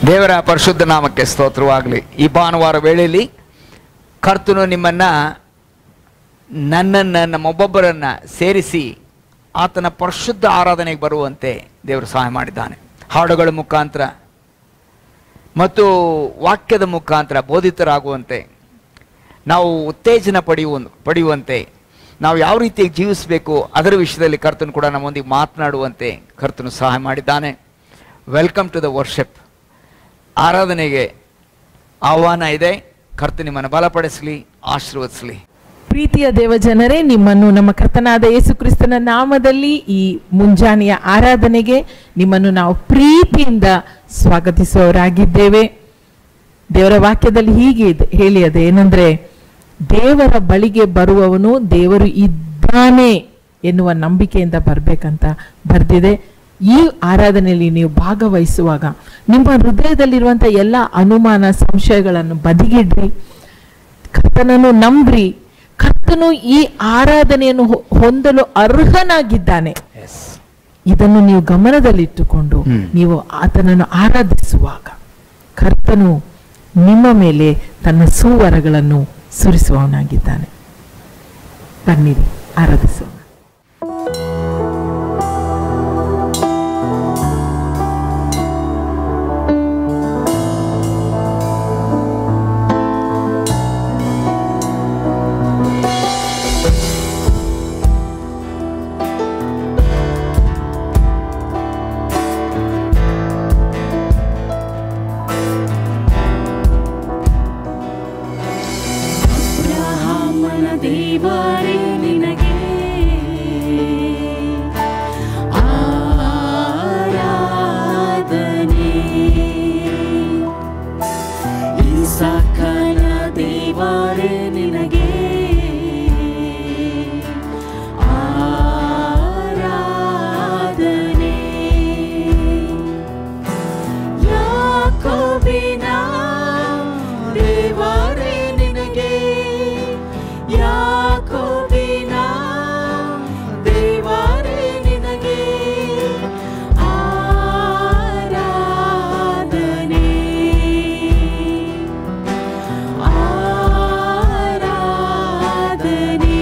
ದೇವರ ಪರಿಶುದ್ಧ ನಾಮಕ್ಕೆ ಸ್ತೋತ್ರವಾಗಲಿ ಈ ಭಾನುವಾರ ವೇಳೆಯಲ್ಲಿ ಕರ್ತನು ನಿಮ್ಮನ್ನು ನನ್ನನ್ನು ನಮ್ಮೊಬ್ಬೊಬ್ಬರನ್ನು ಸೇರಿಸಿ ಆತನ ಪರಿಶುದ್ಧ ಆರಾಧನೆಗೆ ಬರುವಂತೆ ದೇವರು ಸಹಾಯ ಮಾಡಿದ್ದಾನೆ ಹಾಡುಗಳ ಮುಖಾಂತರ ಮತ್ತು ವಾಕ್ಯದ ಮುಖಾಂತರ ಬೋಧಿತರಾಗುವಂತೆ ನಾವು ಉತ್ತೇಜನ ಪಡೆಯುವ ಪಡೆಯುವಂತೆ ನಾವು ಯಾವ ರೀತಿಯಾಗಿ ಜೀವಿಸಬೇಕು ಅದರ ವಿಷಯದಲ್ಲಿ ಕರ್ತನು ಕೂಡ ನಮ್ಮೊಂದಿಗೆ ಮಾತನಾಡುವಂತೆ ಕರ್ತನು ಸಹಾಯ ಮಾಡಿದ್ದಾನೆ ವೆಲ್ಕಮ್ ಟು ದ ವರ್ಷಿಪ್ ಆರಾಧನೆಗೆ ಆಹ್ವಾನ ಇದೆ ಕರ್ತ ನಿಮ್ಮನ್ನು ಬಲಪಡಿಸಲಿ ಆಶೀರ್ವದಿಸಲಿ ಪ್ರೀತಿಯ ದೇವಜನರೇ ನಿಮ್ಮನ್ನು ನಮ್ಮ ಕರ್ತನಾದ ಯೇಸು ಕ್ರಿಸ್ತನ ನಾಮದಲ್ಲಿ ಈ ಮುಂಜಾನೆಯ ಆರಾಧನೆಗೆ ನಿಮ್ಮನ್ನು ನಾವು ಪ್ರೀತಿಯಿಂದ ಸ್ವಾಗತಿಸುವವರಾಗಿದ್ದೇವೆ ದೇವರ ವಾಕ್ಯದಲ್ಲಿ ಹೀಗೆ ಇದೆ ಹೇಳಿ ಅದು ಏನಂದ್ರೆ ದೇವರ ಬಳಿಗೆ ಬರುವವನು ದೇವರು ಇದ್ದಾನೆ ಎನ್ನುವ ನಂಬಿಕೆಯಿಂದ ಬರಬೇಕಂತ ಬರ್ದಿದೆ ಈ ಆರಾಧನೆಯಲ್ಲಿ ನೀವು ಭಾಗವಹಿಸುವಾಗ ನಿಮ್ಮ ಹೃದಯದಲ್ಲಿರುವಂಥ ಎಲ್ಲ ಅನುಮಾನ ಸಂಶಯಗಳನ್ನು ಬದಿಗಿಡ್ರಿ ಕರ್ತನನ್ನು ನಂಬ್ರಿ ಕರ್ತನು ಈ ಆರಾಧನೆಯನ್ನು ಹೊ- ಹೊಂದಲು ಅರ್ಹನಾಗಿದ್ದಾನೆ ಇದನ್ನು ನೀವು ಗಮನದಲ್ಲಿಟ್ಟುಕೊಂಡು ಹ್ಮ್. ನೀವು ಆತನನ್ನು ಆರಾಧಿಸುವಾಗ ಕರ್ತನು ನಿಮ್ಮ ಮೇಲೆ ತನ್ನ ಸುವರಗಳನ್ನು ಸುರಿಸುವವನಾಗಿದ್ದಾನೆ ಬನ್ನಿರಿ ಆರಾಧಿಸೋಣ ಅಬ್ರಹಾಮನ ದೇವರೇ ನಿನಗೆ ಆರಾಧನೆ ಇಸಾಕನ ದೇವರೇ ನಿನಗೆ ಆರಾಧನೆ ಯಾಕೋಬಿನ ದೇವರೇ ನಿನಗೆ ಯಾಕೋಬಿನ ದೇವರೇ ನಿನಗೆ ಆರಾಧನೆ ಆರಾಧನೆ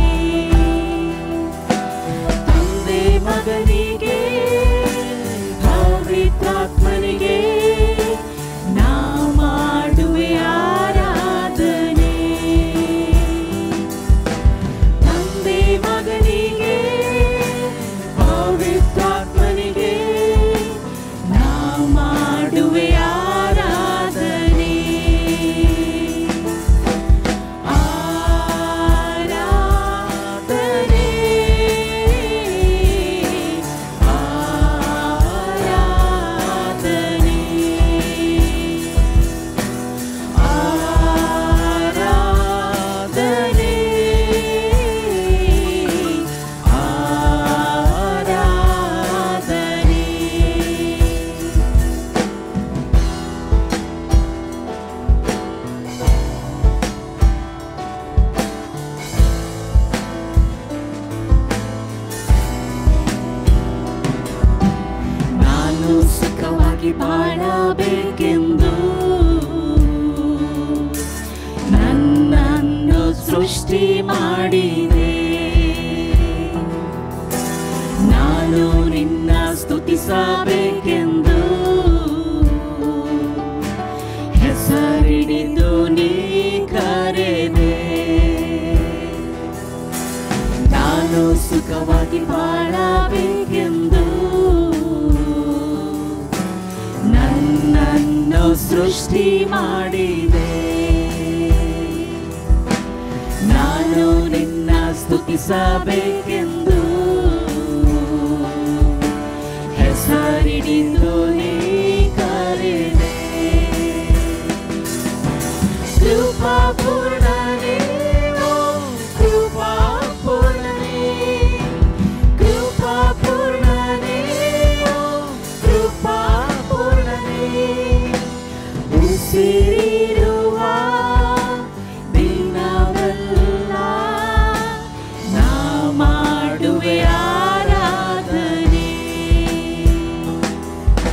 ತಂದೆ ಮಗನಿಗೆ ಪವಿತ್ರಾತ್ಮನಿಗೆ ನಾ ಮಾಡುವೆ ಆರಾಧನೆ ತಂದೆ ಮಗನಿಗೆ ಪವಿತ್ರಾತ್ಮನಿಗೆ ನಾ ಮಾಡುವೆ ಆರಾಧನೆ ಆರಾಧನೆ ಆರಾಧನೆ ಆರಾಧನೆ ಆರಾಧನೆ ನಾನು ಸುಖವಾಗಿ ಬಾಳಬೇಕೆಂದು ನನ್ನನ್ನು ಸೃಷ್ಟಿ ಮಾಡಿದೆ ನಾನು ನಿನ್ನ ಸ್ತುತಿಸಬೇಕೆಂದು ಹೆಸರಿಡಿದು ನೀ ಕರೆದೆ ನಾನು ಸುಖವಾಗಿ ಬಾಳಬೇಕೆಂದು ನನ್ನನ್ನು ಸೃಷ್ಟಿ ಮಾಡಿದೆ ನಾನು ನಿನ್ನ ಸ್ತುತಿಸಬೇಕೆಂದು ಹೆಸರಿಡಿದು ನೀ ಕರೆದೆ ಕೃಪಾ ಪೂರ್ಣನೇ ಓ ಕೃಪಾ ಪೂರ್ಣನೇ ಕೃಪಾ ಪೂರ್ಣನೇ ಓ ಕೃಪಾ ಪೂರ್ಣನೇ ಉಸಿರಿರುವ ದಿನವೆಲ್ಲ ನಾ ಮಾಡುವೆ ಆರಾಧನೆ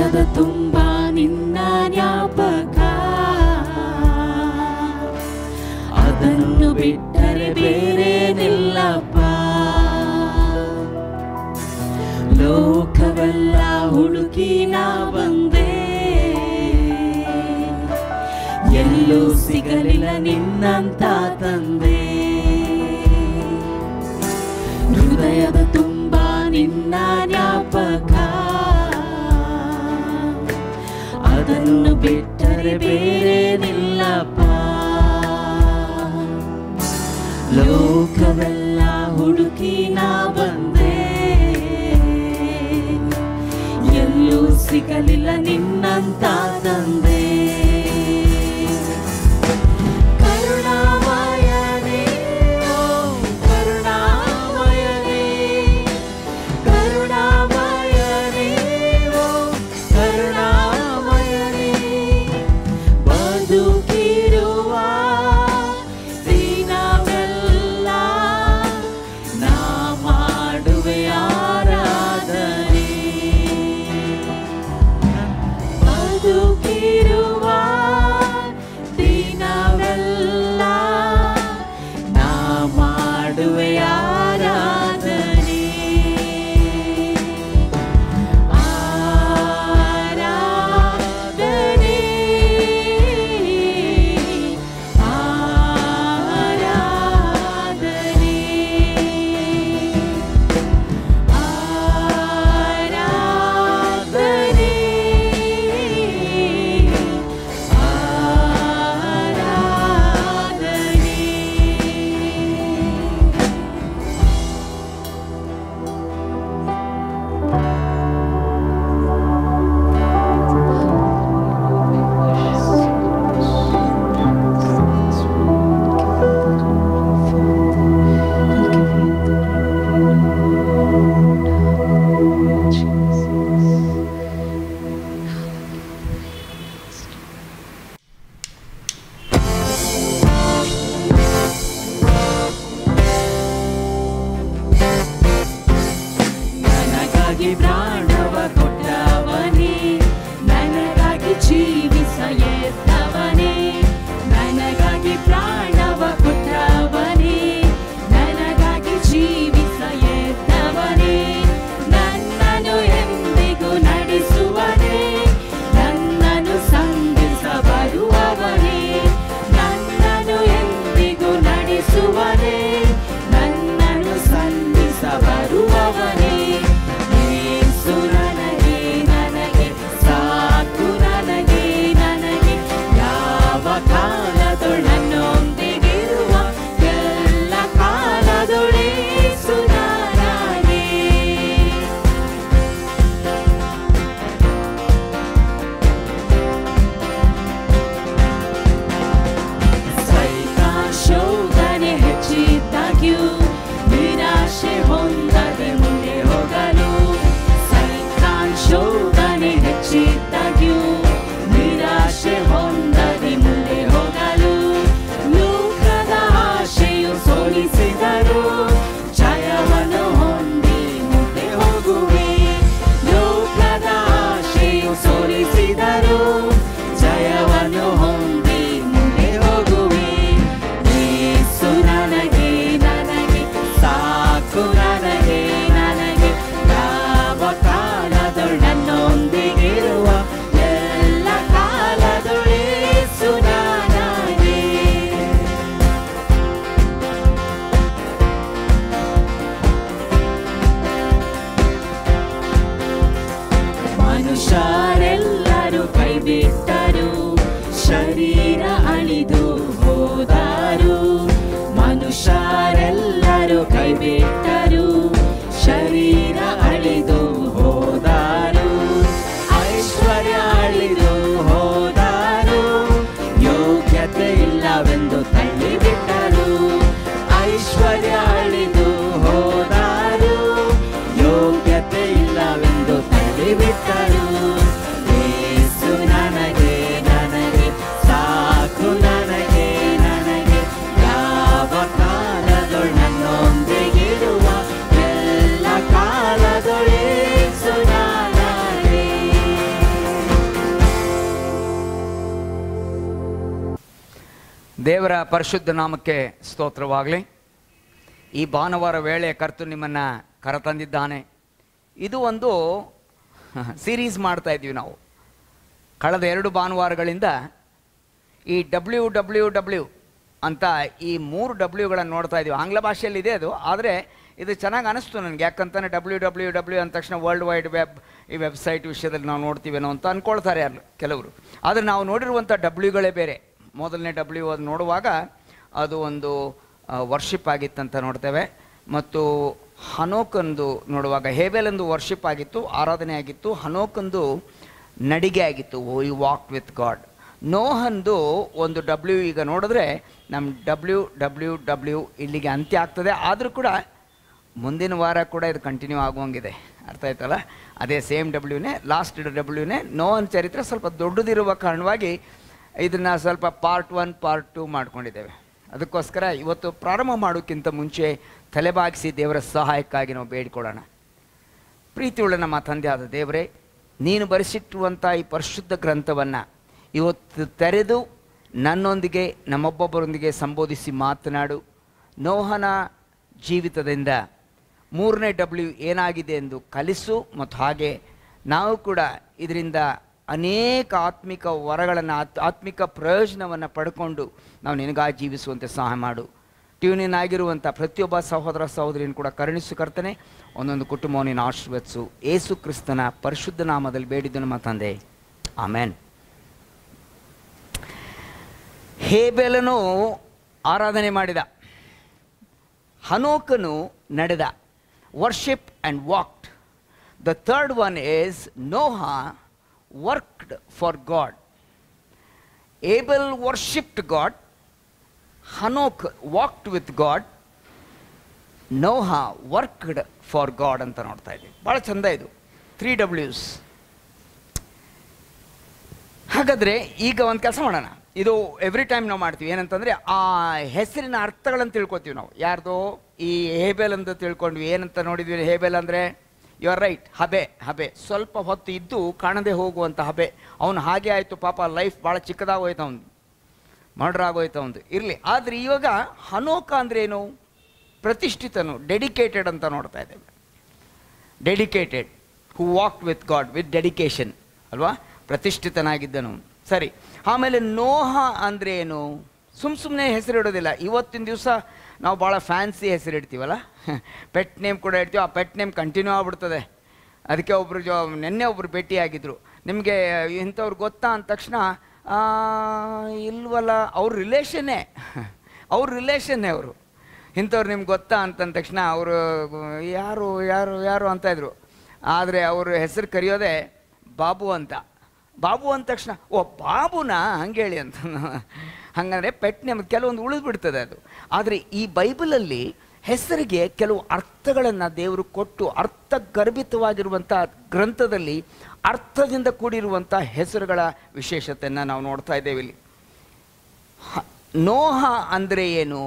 ಹೃದಯದ ತುಂಬ ನಿನ್ನ ಜ್ಞಾಪಕ ಅದನ್ನು ಬಿಟ್ಟರೆ ಬೇರೆ ನಿಲ್ಲಪ್ಪ ಲೋಕವೆಲ್ಲ ಹುಡುಕಿ ನಾ ಬಂದೆ ಎಲ್ಲೂ ಸಿಗಲಿಲ್ಲ ನಿನ್ನಂತ ತಂದೆ ಹೃದಯದ ತುಂಬ ನಿನ್ನ ಜ್ಞಾಪಕ ಅದನ್ನು ಬಿಟ್ಟರೆ ಬೇರೆ ನಿಲ್ಲಪ್ಪ ಲೋಕವೆಲ್ಲ ಹುಡುಕಿ ನಾ ಬಂದೆ ಎಲ್ಲೂ ಸಿಗಲಿಲ್ಲ ನಿನ್ನಂತ ತಂದೆ ಕರುಣಾಮಯನೇ ಓ ಕರುಣಾಮಯನೇ ಕರುಣಾಮಯನೇ ಓ ಕರುಣಾಮಯನೇ ಬದುಕಿರುವ ದಿನವೆಲ್ಲ ನಾ ಮಾಡುವೆ ಆರಾಧನೆ ಬದುಕಿರುವ ದಿನವೆಲ್ಲ ನಾ ಮಾಡುವೆ ಆರಾಧನೆ ಆರಾಧನೆ ಆರಾಧನೆ ಆರಾಧನೆ ಆರಾಧನೆ ನನಗಾಗಿ ಪ್ರಾಣವ ಕೊಟ್ಟವನೇ ನನಗಾಗಿ ಜೀವಿಸ ಎತ್ತವನೇ ನನಗಾಗಿ ಪ್ರಾಣವ ಕೊಟ್ಟವನೇ ನನಗಾಗಿ ಜೀವಿಸ ಎತ್ತವನೇ ನನ್ನನ್ನು ಎಂದಿಗೂ ನಡೆಸುವನೇ ನನ್ನನ್ನು ಸಂಧಿಸ ಬರುವವನೇ ನನ್ನನ್ನು ಎಂದಿಗೂ ನಡೆಸುವನೇ ನನ್ನನ್ನು ಸಂಧಿಸ ಬರುವವನೇ ಯೇಸು ನನಗೆ ನನಗೆ ಸಾಕು ನನಗೆ ನನಗೆ ಯಾವ ಕಾಲದೊಳನ್ನೊಂದಿಗಿರುವ ಎಲ್ಲ ಕಾಲದೊಳೇಸು ನನಗೆ ಶೋಧನೆ ಹೆಚ್ಚಿದ್ದಾಗ್ಯೂ ನಿರಾಶೆ ಹೊಂದದೆ ಮುಂದೆ ಹೋಗಲು ಸೈತಾನ್ ಶೋಧನೆ ಹೆಚ್ಚಿದ್ದಾಗ್ಯೂ ನಿರಾಶೆ ಹೊಂದದೆ ಮುಂದೆ ಹೋಗಲು ಲೋಕದ ಆಶೆಯು ಸೋಲಿಸಿದರು ಜಯವನ್ನು ಹೊಂದಿ ಮುಂದೆ ಹೋಗುವೆ ಲೋಕದ ಆಶೆಯು ಸೋಲಿಸಿದರು ಜಯವನ್ನು ಹೊಂದಿ ಮುಂದೆ ಹೋಗುವೆ ಯೇಸು ನನಗೆ ನನಗೆ ಸಾಕು ನನಗೆ ನನಗೆ ಯಾವ ಕಾಲದೊಳನ್ನೊಂದಿಗಿರುವ ಎಲ್ಲ ಕಾಲದೊಳೇಸು ನನಗೆ ಮನುಷ್ಯರೆಲ್ಲರೂ ಕೈಬಿಟ್ಟರು ಶರೀರ ಅಳಿದು ಹೋದರು ಮನುಷ್ಯರೆಲ್ಲರೂ ಕೈಬಿಟ್ಟರು ಶರೀರ ಅಳಿದು ಹೋದರು ಐಶ್ವರ್ಯ ಅಳಿದು ಹೋದರು ಯೋಗ್ಯತೆ ಇಲ್ಲವೆಂದು ತಳ್ಳಿಬಿಟ್ಟರು ಐಶ್ವರ್ಯ ಅಳಿದು ಹೋದರು ಯೋಗ್ಯತೆ ಇಲ್ಲವೆಂದು ತಳ್ಳಿಬಿಟ್ಟರು ಯೇಸು ನನಗೆ ನನಗೆ ಸಾಕು ನನಗೆ ನನಗೆ ಯಾವ ಕಾಲದೊಳನ್ನೊಂದಿಗಿರುವ ಎಲ್ಲ ಕಾಲದೊಳೇಸು ನನಗೆ ದೇವರ ಪರಿಶುದ್ಧ ನಾಮಕ್ಕೆ ಸ್ತೋತ್ರವಾಗಲಿ ಈ ಭಾನುವಾರ ವೇಳೆ ಕರ್ತು ನಿಮ್ಮನ್ನು ಕರೆತಂದಿದ್ದಾನೆ ಇದು ಒಂದು ಸೀರೀಸ್ ಮಾಡ್ತಾ ಇದ್ವಿ ನಾವು ಕಳೆದ ಎರಡು ಭಾನುವಾರಗಳಿಂದ ಈ ಡಬ್ಲ್ಯೂ ಡಬ್ಲ್ಯೂ ಡಬ್ಲ್ಯೂ ಅಂತ ಈ ಮೂರು ಡಬ್ಲ್ಯೂಗಳನ್ನು ನೋಡ್ತಾ ಇದ್ದೀವಿ ಆಂಗ್ಲ ಭಾಷೆಯಲ್ಲಿ ಇದೆ ಅದು ಆದರೆ ಇದು ಚೆನ್ನಾಗಿ ಅನಿಸ್ತು ನನಗೆ ಯಾಕಂತಾನೆ ಡಬ್ಲ್ಯೂ ಡಬ್ಲ್ಯೂ ಡಬ್ಲ್ಯೂ ಅಂದ ತಕ್ಷಣ ವರ್ಲ್ಡ್ ವೈಡ್ ವೆಬ್ ಈ ವೆಬ್ಸೈಟ್ ವಿಷಯದಲ್ಲಿ ನಾವು ನೋಡ್ತೀವೇನೋ ಅಂತ ಅಂದ್ಕೊಳ್ತಾರೆ ಯಾರು ಕೆಲವರು ಆದರೆ ನಾವು ನೋಡಿರುವಂಥ ಡಬ್ಲ್ಯೂಗಳೇ ಬೇರೆ ಮೊದಲನೇ ಡಬ್ಲ್ಯೂ ಅದು ನೋಡುವಾಗ ಅದು ಒಂದು ವರ್ಷಿಪ್ ಆಗಿತ್ತಂತ ನೋಡ್ತೇವೆ ಮತ್ತು ಹನೋಕಂದು ನೋಡುವಾಗ ಹೇಬೆಲಂದು ವರ್ಷಿಪ್ ಆಗಿತ್ತು ಆರಾಧನೆ ಆಗಿತ್ತು ಹನೋಕಂದು ನಡಿಗೆ ಆಗಿತ್ತು ವಿ ವಾಕ್ ವಿತ್ ಗಾಡ್ ನೋಹಂದು ಒಂದು ಡಬ್ಲ್ಯೂ ಈಗ ನೋಡಿದ್ರೆ ನಮ್ಮ ಡಬ್ಲ್ಯೂ ಡಬ್ಲ್ಯೂ ಡಬ್ಲ್ಯೂ ಇಲ್ಲಿಗೆ ಅಂತ್ಯ ಆಗ್ತದೆ ಆದರೂ ಕೂಡ ಮುಂದಿನ ವಾರ ಕೂಡ ಇದು ಕಂಟಿನ್ಯೂ ಆಗುವಂಗಿದೆ ಅರ್ಥ ಆಯ್ತಲ್ಲ ಅದೇ ಸೇಮ್ ಡಬ್ಲ್ಯೂನೇ ಲಾಸ್ಟ್ ಡಬ್ಲ್ಯೂನೇ ನೋಹನ್ ಚರಿತ್ರೆ ಸ್ವಲ್ಪ ದೊಡ್ಡದಿರುವ ಕಾರಣವಾಗಿ ಇದನ್ನು ಸ್ವಲ್ಪ ಪಾರ್ಟ್ ಒನ್ ಪಾರ್ಟ್ ಟೂ ಮಾಡ್ಕೊಂಡಿದ್ದೇವೆ ಅದಕ್ಕೋಸ್ಕರ ಇವತ್ತು ಪ್ರಾರಂಭ ಮಾಡೋಕ್ಕಿಂತ ಮುಂಚೆ ತಲೆಬಾಗಿಸಿ ದೇವರ ಸಹಾಯಕ್ಕಾಗಿ ನಾವು ಬೇಡಿಕೊಳ್ಳೋಣ ಪ್ರೀತಿಯುಳ್ಳ ನಮ್ಮ ತಂದೆ ಆದ ದೇವರೇ ನೀನು ಬರೆಸಿಟ್ಟಿರುವಂಥ ಈ ಪರಿಶುದ್ಧ ಗ್ರಂಥವನ್ನು ಇವತ್ತು ತೆರೆದು ನನ್ನೊಂದಿಗೆ ನಮ್ಮೊಬ್ಬೊಬ್ಬರೊಂದಿಗೆ ಸಂಬೋಧಿಸಿ ಮಾತನಾಡು ನೋಹನ ಜೀವಿತದಿಂದ ಮೂರನೇ ಡಬ್ಲ್ಯೂ ಏನಾಗಿದೆ ಎಂದು ಕಲಿಸು ಮತ್ತು ಹಾಗೆ ನಾವು ಕೂಡ ಇದರಿಂದ ಅನೇಕ ಆತ್ಮಿಕ ವರಗಳನ್ನು ಆತ್ ಆತ್ಮಿಕ ಪ್ರಯೋಜನವನ್ನು ಪಡ್ಕೊಂಡು ನಾವು ನಿನಗಾಗಿ ಜೀವಿಸುವಂತೆ ಸಹಾಯ ಮಾಡು ಟ್ಯೂನಿನ್ ಆಗಿರುವಂಥ ಪ್ರತಿಯೊಬ್ಬ ಸಹೋದರ ಸಹೋದರಿಯನ್ನು ಕೂಡ ಕರುಣಿಸು ಕರ್ತನೆ ಒಂದೊಂದು ಕುಟುಂಬವನ್ನು ನೀನು ಆಶೀರ್ವದಿಸು ಏಸು ಕ್ರಿಸ್ತನ ಪರಿಶುದ್ಧ ನಾಮದಲ್ಲಿ ಬೇಡಿದ್ದು ನಮ್ಮ ತಂದೆ ಆಮೇನ್ ಹೇಬೆಲನು ಆರಾಧನೆ ಮಾಡಿದ ಹನೋಕನು ನಡೆದ worship and walked the third one is Noah worked for God Abel worshipped God Enoch walked with God Noah worked for God ಅಂತ ನೋಡ್ತಾ ಇದ್ದೀವಿ ಭಾಳ ಚಂದ ಇದು ತ್ರೀ ಡಬ್ಲ್ಯೂಸ್ ಹಾಗಾದರೆ ಈಗ ಒಂದು ಕೆಲಸ ಮಾಡೋಣ ಇದು ಎವ್ರಿ ಟೈಮ್ ನಾವು ಮಾಡ್ತೀವಿ ಏನಂತಂದರೆ ಆ ಹೆಸರಿನ ಅರ್ಥಗಳನ್ನು ತಿಳ್ಕೊತೀವಿ ನಾವು ಯಾರ್ದು ಈ ಹೇಬೆಲ್ ಅಂತ ತಿಳ್ಕೊಂಡ್ವಿ ಏನಂತ ನೋಡಿದ್ವಿ ಹೇಬೆಲ್ ಅಂದರೆ ಯು ಆರ್ ರೈಟ್ ಹಬೆ ಹಬೆ ಸ್ವಲ್ಪ ಹೊತ್ತು ಇದ್ದು ಕಾಣದೆ ಹೋಗುವಂಥ ಹಬೆ ಅವನು ಹಾಗೆ ಆಯಿತು ಪಾಪ ಲೈಫ್ ಭಾಳ ಚಿಕ್ಕದಾಗೋಯ್ತು ಅವನು ಮರ್ಡರ್ ಆಗೋಯ್ತು ಅವನು ಇರಲಿ ಆದರೆ ಇವಾಗ ಹನೋಕ ಅಂದ್ರೆ ಏನು ಪ್ರತಿಷ್ಠಿತನು ಡೆಡಿಕೇಟೆಡ್ ಅಂತ ನೋಡ್ತಾ ಇದ್ದೇವೆ dedicated who walk with God with dedication ಅಲ್ವಾ ಪ್ರತಿಷ್ಠಿತನಾಗಿದ್ದನು ಸರಿ ಆಮೇಲೆ ನೋಹ ಅಂದರೆ ಏನು ಸುಮ್ಮ ಸುಮ್ಮನೆ ಹೆಸರಿಡೋದಿಲ್ಲ ಇವತ್ತಿನ ದಿವಸ ನಾವು ಭಾಳ ಫ್ಯಾನ್ಸಿ ಹೆಸರಿಡ್ತೀವಲ್ಲ ಪೆಟ್ ನೇಮ್ ಕೂಡ ಇಡ್ತೀವಿ ಆ ಪೆಟ್ ನೇಮ್ ಕಂಟಿನ್ಯೂ ಆಗ್ಬಿಡ್ತದೆ ಅದಕ್ಕೆ ಒಬ್ಬರು ಜೊ ನಿನ್ನೆ ಒಬ್ಬರು ಭೇಟಿಯಾಗಿದ್ದರು ನಿಮಗೆ ಇಂಥವ್ರು ಗೊತ್ತಾ ಅಂದ ತಕ್ಷಣ ಆ, ಇಲ್ವಲ್ಲ ಅವ್ರ ರಿಲೇಷನ್ನೇ ಅವ್ರ ರಿಲೇಷನ್ನೇ ಅವರು ಇಂಥವ್ರು ನಿಮ್ಗೆ ಗೊತ್ತಾ ಅಂತಂದ ತಕ್ಷಣ ಅವರು ಯಾರು ಯಾರು ಯಾರು ಅಂತ ಇದ್ರು ಆದರೆ ಅವ್ರ ಹೆಸರು ಕರೆಯೋದೇ ಬಾಬು ಅಂತ ಬಾಬು ಅಂದ ತಕ್ಷಣ ಓ ಬಾಬುನಾ ಹಂಗೇಳಿ ಅಂತ ಹಂಗಂದ್ರೆ ಪೆಟ್ ನೇಮ್ ಕೆಲವೊಂದು ಉಳಿದು ಬಿಡ್ತದೆ ಅದು ಆದರೆ ಈ ಬೈಬಲಲ್ಲಿ ಹೆಸರಿಗೆ ಕೆಲವು ಅರ್ಥಗಳನ್ನು ದೇವರು ಕೊಟ್ಟು ಅರ್ಥಗರ್ಭಿತವಾಗಿರುವಂಥ ಗ್ರಂಥದಲ್ಲಿ ಅರ್ಥದಿಂದ ಕೂಡಿರುವಂಥ ಹೆಸರುಗಳ ವಿಶೇಷತೆಯನ್ನು ನಾವು ನೋಡ್ತಾ ಇದ್ದೇವೆ ಇಲ್ಲಿ ಹ- ನೋಹ ಅಂದರೆ ಏನು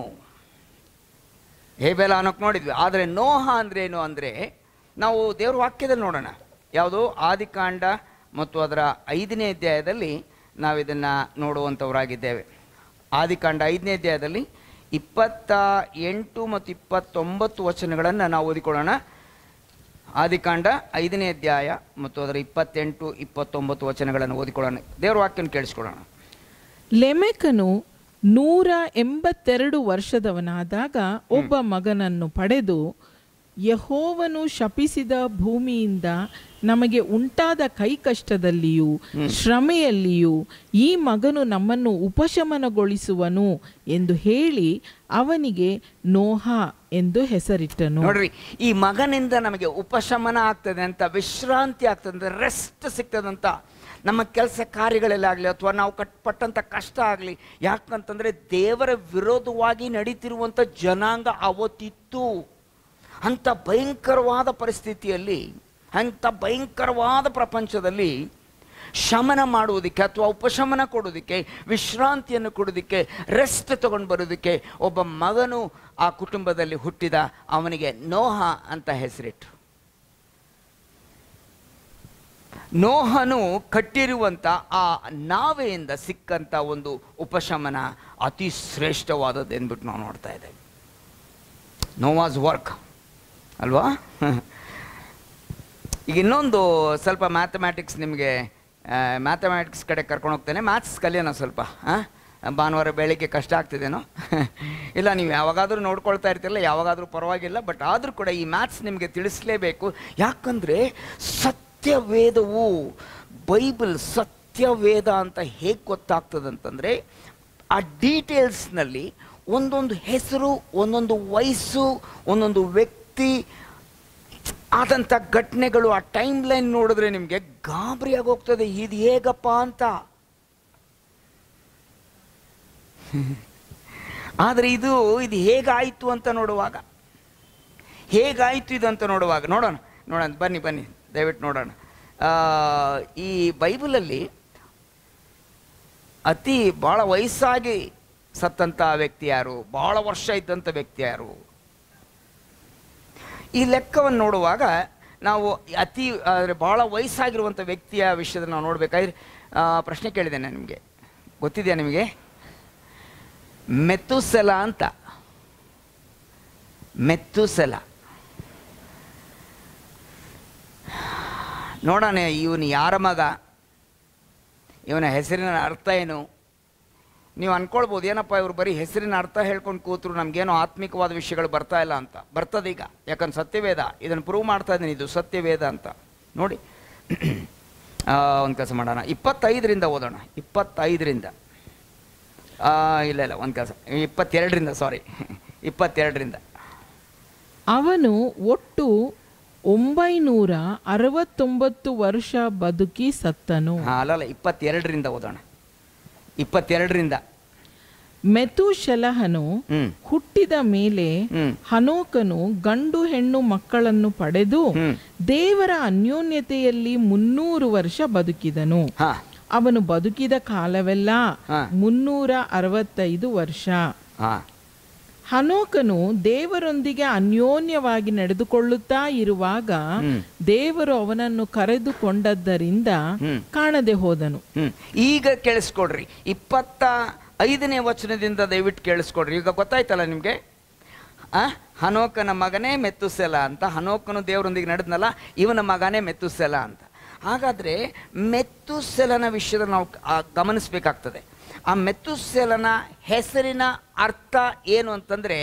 ಹೇಬೆಲ ಅನ್ನೋಕೆ ನೋಡಿದ್ವಿ ಆದರೆ ನೋಹ ಅಂದರೆ ಏನು ಅಂದರೆ ನಾವು ದೇವ್ರ ವಾಕ್ಯದಲ್ಲಿ ನೋಡೋಣ ಯಾವುದು ಆದಿಕಾಂಡ ಮತ್ತು ಅದರ ಐದನೇ ಅಧ್ಯಾಯದಲ್ಲಿ ನಾವು ಇದನ್ನು ನೋಡುವಂಥವರಾಗಿದ್ದೇವೆ ಆದಿಕಾಂಡ ಐದನೇ ಅಧ್ಯಾಯದಲ್ಲಿ ಇಪ್ಪತ್ತ ಎಂಟು ಮತ್ತು ಇಪ್ಪತ್ತೊಂಬತ್ತು ವಚನಗಳನ್ನು ನಾವು ಓದಿಕೊಳ್ಳೋಣ ಆದಿಕಾಂಡ ಐದನೇ ಅಧ್ಯಾಯ ಮತ್ತು ಅದರ ಇಪ್ಪತ್ತೆಂಟು ಇಪ್ಪತ್ತೊಂಬತ್ತು ವಚನಗಳನ್ನು ಓದಿಕೊಳ್ಳೋಣ ದೇವ್ರ ವಾಕ್ಯನ ಕೇಳಿಸ್ಕೊಳ್ಳೋಣ ಲೆಮೆಕನು ನೂರ ಎಂಬತ್ತೆರಡು ವರ್ಷದವನಾದಾಗ ಒಬ್ಬ ಮಗನನ್ನು ಪಡೆದು ಯಹೋವನು ಶಪಿಸಿದ ಭೂಮಿಯಿಂದ ನಮಗೆ ಉಂಟಾದ ಕೈಕಷ್ಟದಲ್ಲಿಯೂ ಶ್ರಮೆಯಲ್ಲಿಯೂ ಈ ಮಗನು ನಮ್ಮನ್ನು ಉಪಶಮನಗೊಳಿಸುವನು ಎಂದು ಹೇಳಿ ಅವನಿಗೆ ನೋಹ ಎಂದು ಹೆಸರಿಟ್ಟನು ನೋಡ್ರಿ ಈ ಮಗನಿಂದ ನಮಗೆ ಉಪಶಮನ ಆಗ್ತದೆ ಅಂತ ವಿಶ್ರಾಂತಿ ಆಗ್ತದೆ ಅಂತ ರೆಸ್ಟ್ ಸಿಗ್ತದಂತ ನಮ್ಮ ಕೆಲಸ ಕಾರ್ಯಗಳಲ್ಲಾಗಲಿ ಅಥವಾ ನಾವು ಕಟ್ಪಟ್ಟಂಥ ಕಷ್ಟ ಆಗಲಿ ಯಾಕಂತಂದರೆ ದೇವರ ವಿರೋಧವಾಗಿ ನಡೀತಿರುವಂಥ ಜನಾಂಗ ಅವತ್ತಿತ್ತು ಅಂಥ ಭಯಂಕರವಾದ ಪರಿಸ್ಥಿತಿಯಲ್ಲಿ ಅಂಥ ಭಯಂಕರವಾದ ಪ್ರಪಂಚದಲ್ಲಿ ಶಮನ ಮಾಡುವುದಕ್ಕೆ ಅಥವಾ ಉಪಶಮನ ಕೊಡೋದಕ್ಕೆ ವಿಶ್ರಾಂತಿಯನ್ನು ಕೊಡೋದಕ್ಕೆ ರೆಸ್ಟ್ ತಗೊಂಡು ಬರೋದಕ್ಕೆ ಒಬ್ಬ ಮಗನು ಆ ಕುಟುಂಬದಲ್ಲಿ ಹುಟ್ಟಿದ ಅವನಿಗೆ ನೋಹ ಅಂತ ಹೆಸರಿಟ್ರು ನೋಹನು ಕಟ್ಟಿರುವಂಥ ಆ ನಾವೆಯಿಂದ ಸಿಕ್ಕಂಥ ಒಂದು ಉಪಶಮನ ಅತಿ ಶ್ರೇಷ್ಠವಾದದ್ದು ಎಂದ್ಬಿಟ್ಟು ನಾವು ನೋಡ್ತಾ ಇದ್ದೇವೆ ನೋವಾಸ್ ವರ್ಕ್ ಅಲ್ವಾ ಈಗ ಇನ್ನೊಂದು ಸ್ವಲ್ಪ ಮ್ಯಾಥಮ್ಯಾಟಿಕ್ಸ್ ನಿಮಗೆ ಮ್ಯಾಥಮ್ಯಾಟಿಕ್ಸ್ ಕಡೆ ಕರ್ಕೊಂಡು ಹೋಗ್ತೇನೆ ಮ್ಯಾಥ್ಸ್ ಕಲಿಯೋಣ ಸ್ವಲ್ಪ ಹಾಂ ಭಾನುವಾರ ಬೆಳಿಗ್ಗೆ ಕಷ್ಟ ಆಗ್ತಿದೇನೋ ಇಲ್ಲ ನೀವು ಯಾವಾಗಾದರೂ ನೋಡ್ಕೊಳ್ತಾ ಇರ್ತಿರಲ್ಲ ಯಾವಾಗಾದರೂ ಪರವಾಗಿಲ್ಲ ಬಟ್ ಆದರೂ ಕೂಡ ಈ ಮ್ಯಾಥ್ಸ್ ನಿಮಗೆ ತಿಳಿಸ್ಲೇಬೇಕು ಯಾಕಂದರೆ ಸತ್ಯವೇದವು ಬೈಬಲ್ ಸತ್ಯವೇದ ಅಂತ ಹೇಗೆ ಗೊತ್ತಾಗ್ತದಂತಂದರೆ ಆ ಡೀಟೇಲ್ಸ್ನಲ್ಲಿ ಒಂದೊಂದು ಹೆಸರು ಒಂದೊಂದು ವಯಸ್ಸು ಒಂದೊಂದು ವ್ಯಕ್ತಿ ಆದಂಥ ಘಟನೆಗಳು ಆ ಟೈಮ್ ಲೈನ್ ನೋಡಿದ್ರೆ ನಿಮಗೆ ಗಾಬರಿ ಆಗೋಗ್ತದೆ ಇದು ಹೇಗಪ್ಪ ಅಂತ ಆದರೆ ಇದು ಇದು ಹೇಗಾಯಿತು ಅಂತ ನೋಡುವಾಗ ಹೇಗಾಯಿತು ಇದು ಅಂತ ನೋಡುವಾಗ ನೋಡೋಣ ನೋಡೋಣ ಬನ್ನಿ ಬನ್ನಿ ದಯವಿಟ್ಟು ನೋಡೋಣ ಆ, ಈ ಬೈಬಲಲ್ಲಿ ಅತಿ ಭಾಳ ವಯಸ್ಸಾಗಿ ಸತ್ತಂಥ ವ್ಯಕ್ತಿ ಯಾರು ಭಾಳ ವರ್ಷ ಇದ್ದಂಥ ವ್ಯಕ್ತಿ ಯಾರು ಈ ಲೆಕ್ಕವನ್ನು ನೋಡುವಾಗ ನಾವು ಅತಿ ಅಂದರೆ ಭಾಳ ವಯಸ್ಸಾಗಿರುವಂಥ ವ್ಯಕ್ತಿಯ ವಿಷಯದಲ್ಲಿ ನಾವು ನೋಡಬೇಕಾದ್ರೆ ಪ್ರಶ್ನೆ ಕೇಳಿದ್ದೇನೆ ನಿಮಗೆ ಗೊತ್ತಿದೆಯಾ ನಿಮಗೆ ಮೆತ್ತುಸೆಲ ಅಂತ ಮೆತ್ತುಸೆಲ ನೋಡೋಣ ಇವನು ಯಾರ ಮಗ ಇವನ ಹೆಸರಿನ ಅರ್ಥ ಏನು ನೀವು ಅನ್ಕೊಳ್ಬೋದು ಏನಪ್ಪ ಇವರು ಬರೀ ಹೆಸರಿನ ಅರ್ಥ ಹೇಳ್ಕೊಂಡು ಕೂತರು ನಮಗೇನೋ ಆತ್ಮಿಕವಾದ ವಿಷಯಗಳು ಬರ್ತಾ ಇಲ್ಲ ಅಂತ ಬರ್ತದೆ ಈಗ ಯಾಕಂದ್ರೆ ಸತ್ಯವೇದ ಇದನ್ನು ಪ್ರೂವ್ ಮಾಡ್ತಾ ಇದ್ದೀನಿ ಇದು ಸತ್ಯವೇದ ಅಂತ ನೋಡಿ ಒಂದು ಕೆಲಸ ಮಾಡೋಣ ಇಪ್ಪತ್ತೈದರಿಂದ ಓದೋಣ ಇಪ್ಪತ್ತೈದರಿಂದ ಆ, ಇಲ್ಲ ಇಲ್ಲ ಒಂದು ಕೆಲಸ ಇಪ್ಪತ್ತೆರಡರಿಂದ ಸಾರಿ ಇಪ್ಪತ್ತೆರಡರಿಂದ ಅವನು ಒಟ್ಟು ಒಂಬೈನೂರ ಅರವತ್ತೊಂಬತ್ತು ವರ್ಷ ಬದುಕಿ ಸತ್ತನು ಹಾಂ ಅಲ್ಲಲ್ಲ ಇಪ್ಪತ್ತೆರಡರಿಂದ ಓದೋಣ ಇಪ್ಪತ್ತೆರಡರಿಂದ ಮೆತುಶಲಹನು ಹ್ಮ್ ಹುಟ್ಟಿದ ಮೇಲೆ ಹ್ಮ್ ಹನೋಕನು ಗಂಡು ಹೆಣ್ಣು ಮಕ್ಕಳನ್ನು ಪಡೆದು ಹ್ಮ್ ದೇವರ ಅನ್ಯೋನ್ಯತೆಯಲ್ಲಿ ಮುನ್ನೂರು ವರ್ಷ ಬದುಕಿದನು ಹಾಂ ಅವನು ಬದುಕಿದ ಕಾಲವೆಲ್ಲ ಹಾ. ಮುನ್ನೂರ ಅರವತ್ತೈದು ವರ್ಷ ಹಾಂ ಹನೋಕನು ದೇವರೊಂದಿಗೆ ಅನ್ಯೋನ್ಯವಾಗಿ ನಡೆದುಕೊಳ್ಳುತ್ತಾ ಇರುವಾಗ ಹ್ಮ್. ದೇವರು ಅವನನ್ನು ಕರೆದುಕೊಂಡದ್ದರಿಂದ ಹ್ಮ್. ಕಾಣದೆ ಹೋದನು ಹ್ಮ್ ಈಗ ಕೇಳಿಸ್ಕೊಡ್ರಿ ಇಪ್ಪತ್ತ ಐದನೇ ವಚನದಿಂದ ದಯವಿಟ್ಟು ಕೇಳಿಸ್ಕೊಡ್ರಿ ಈಗ ಗೊತ್ತಾಯ್ತಲ್ಲ ನಿಮಗೆ ಆ ಹನೋಕನ ಮಗನೇ ಮೆತ್ತುಸೆಲ ಅಂತ ಹನೋಕನು ದೇವರೊಂದಿಗೆ ನಡೆದ್ನಲ್ಲ ಇವನ ಮಗನೇ ಮೆತ್ತುಸೆಲ ಅಂತ ಹಾಗಾದರೆ ಮೆತ್ತುಸೆಲನ ವಿಷಯದ ನಾವು ಆ, ಗಮನಿಸ್ಬೇಕಾಗ್ತದೆ ಆ ಮೆತ್ತುಸೆಲನ ಹೆಸರಿನ ಅರ್ಥ ಏನು ಅಂತಂದರೆ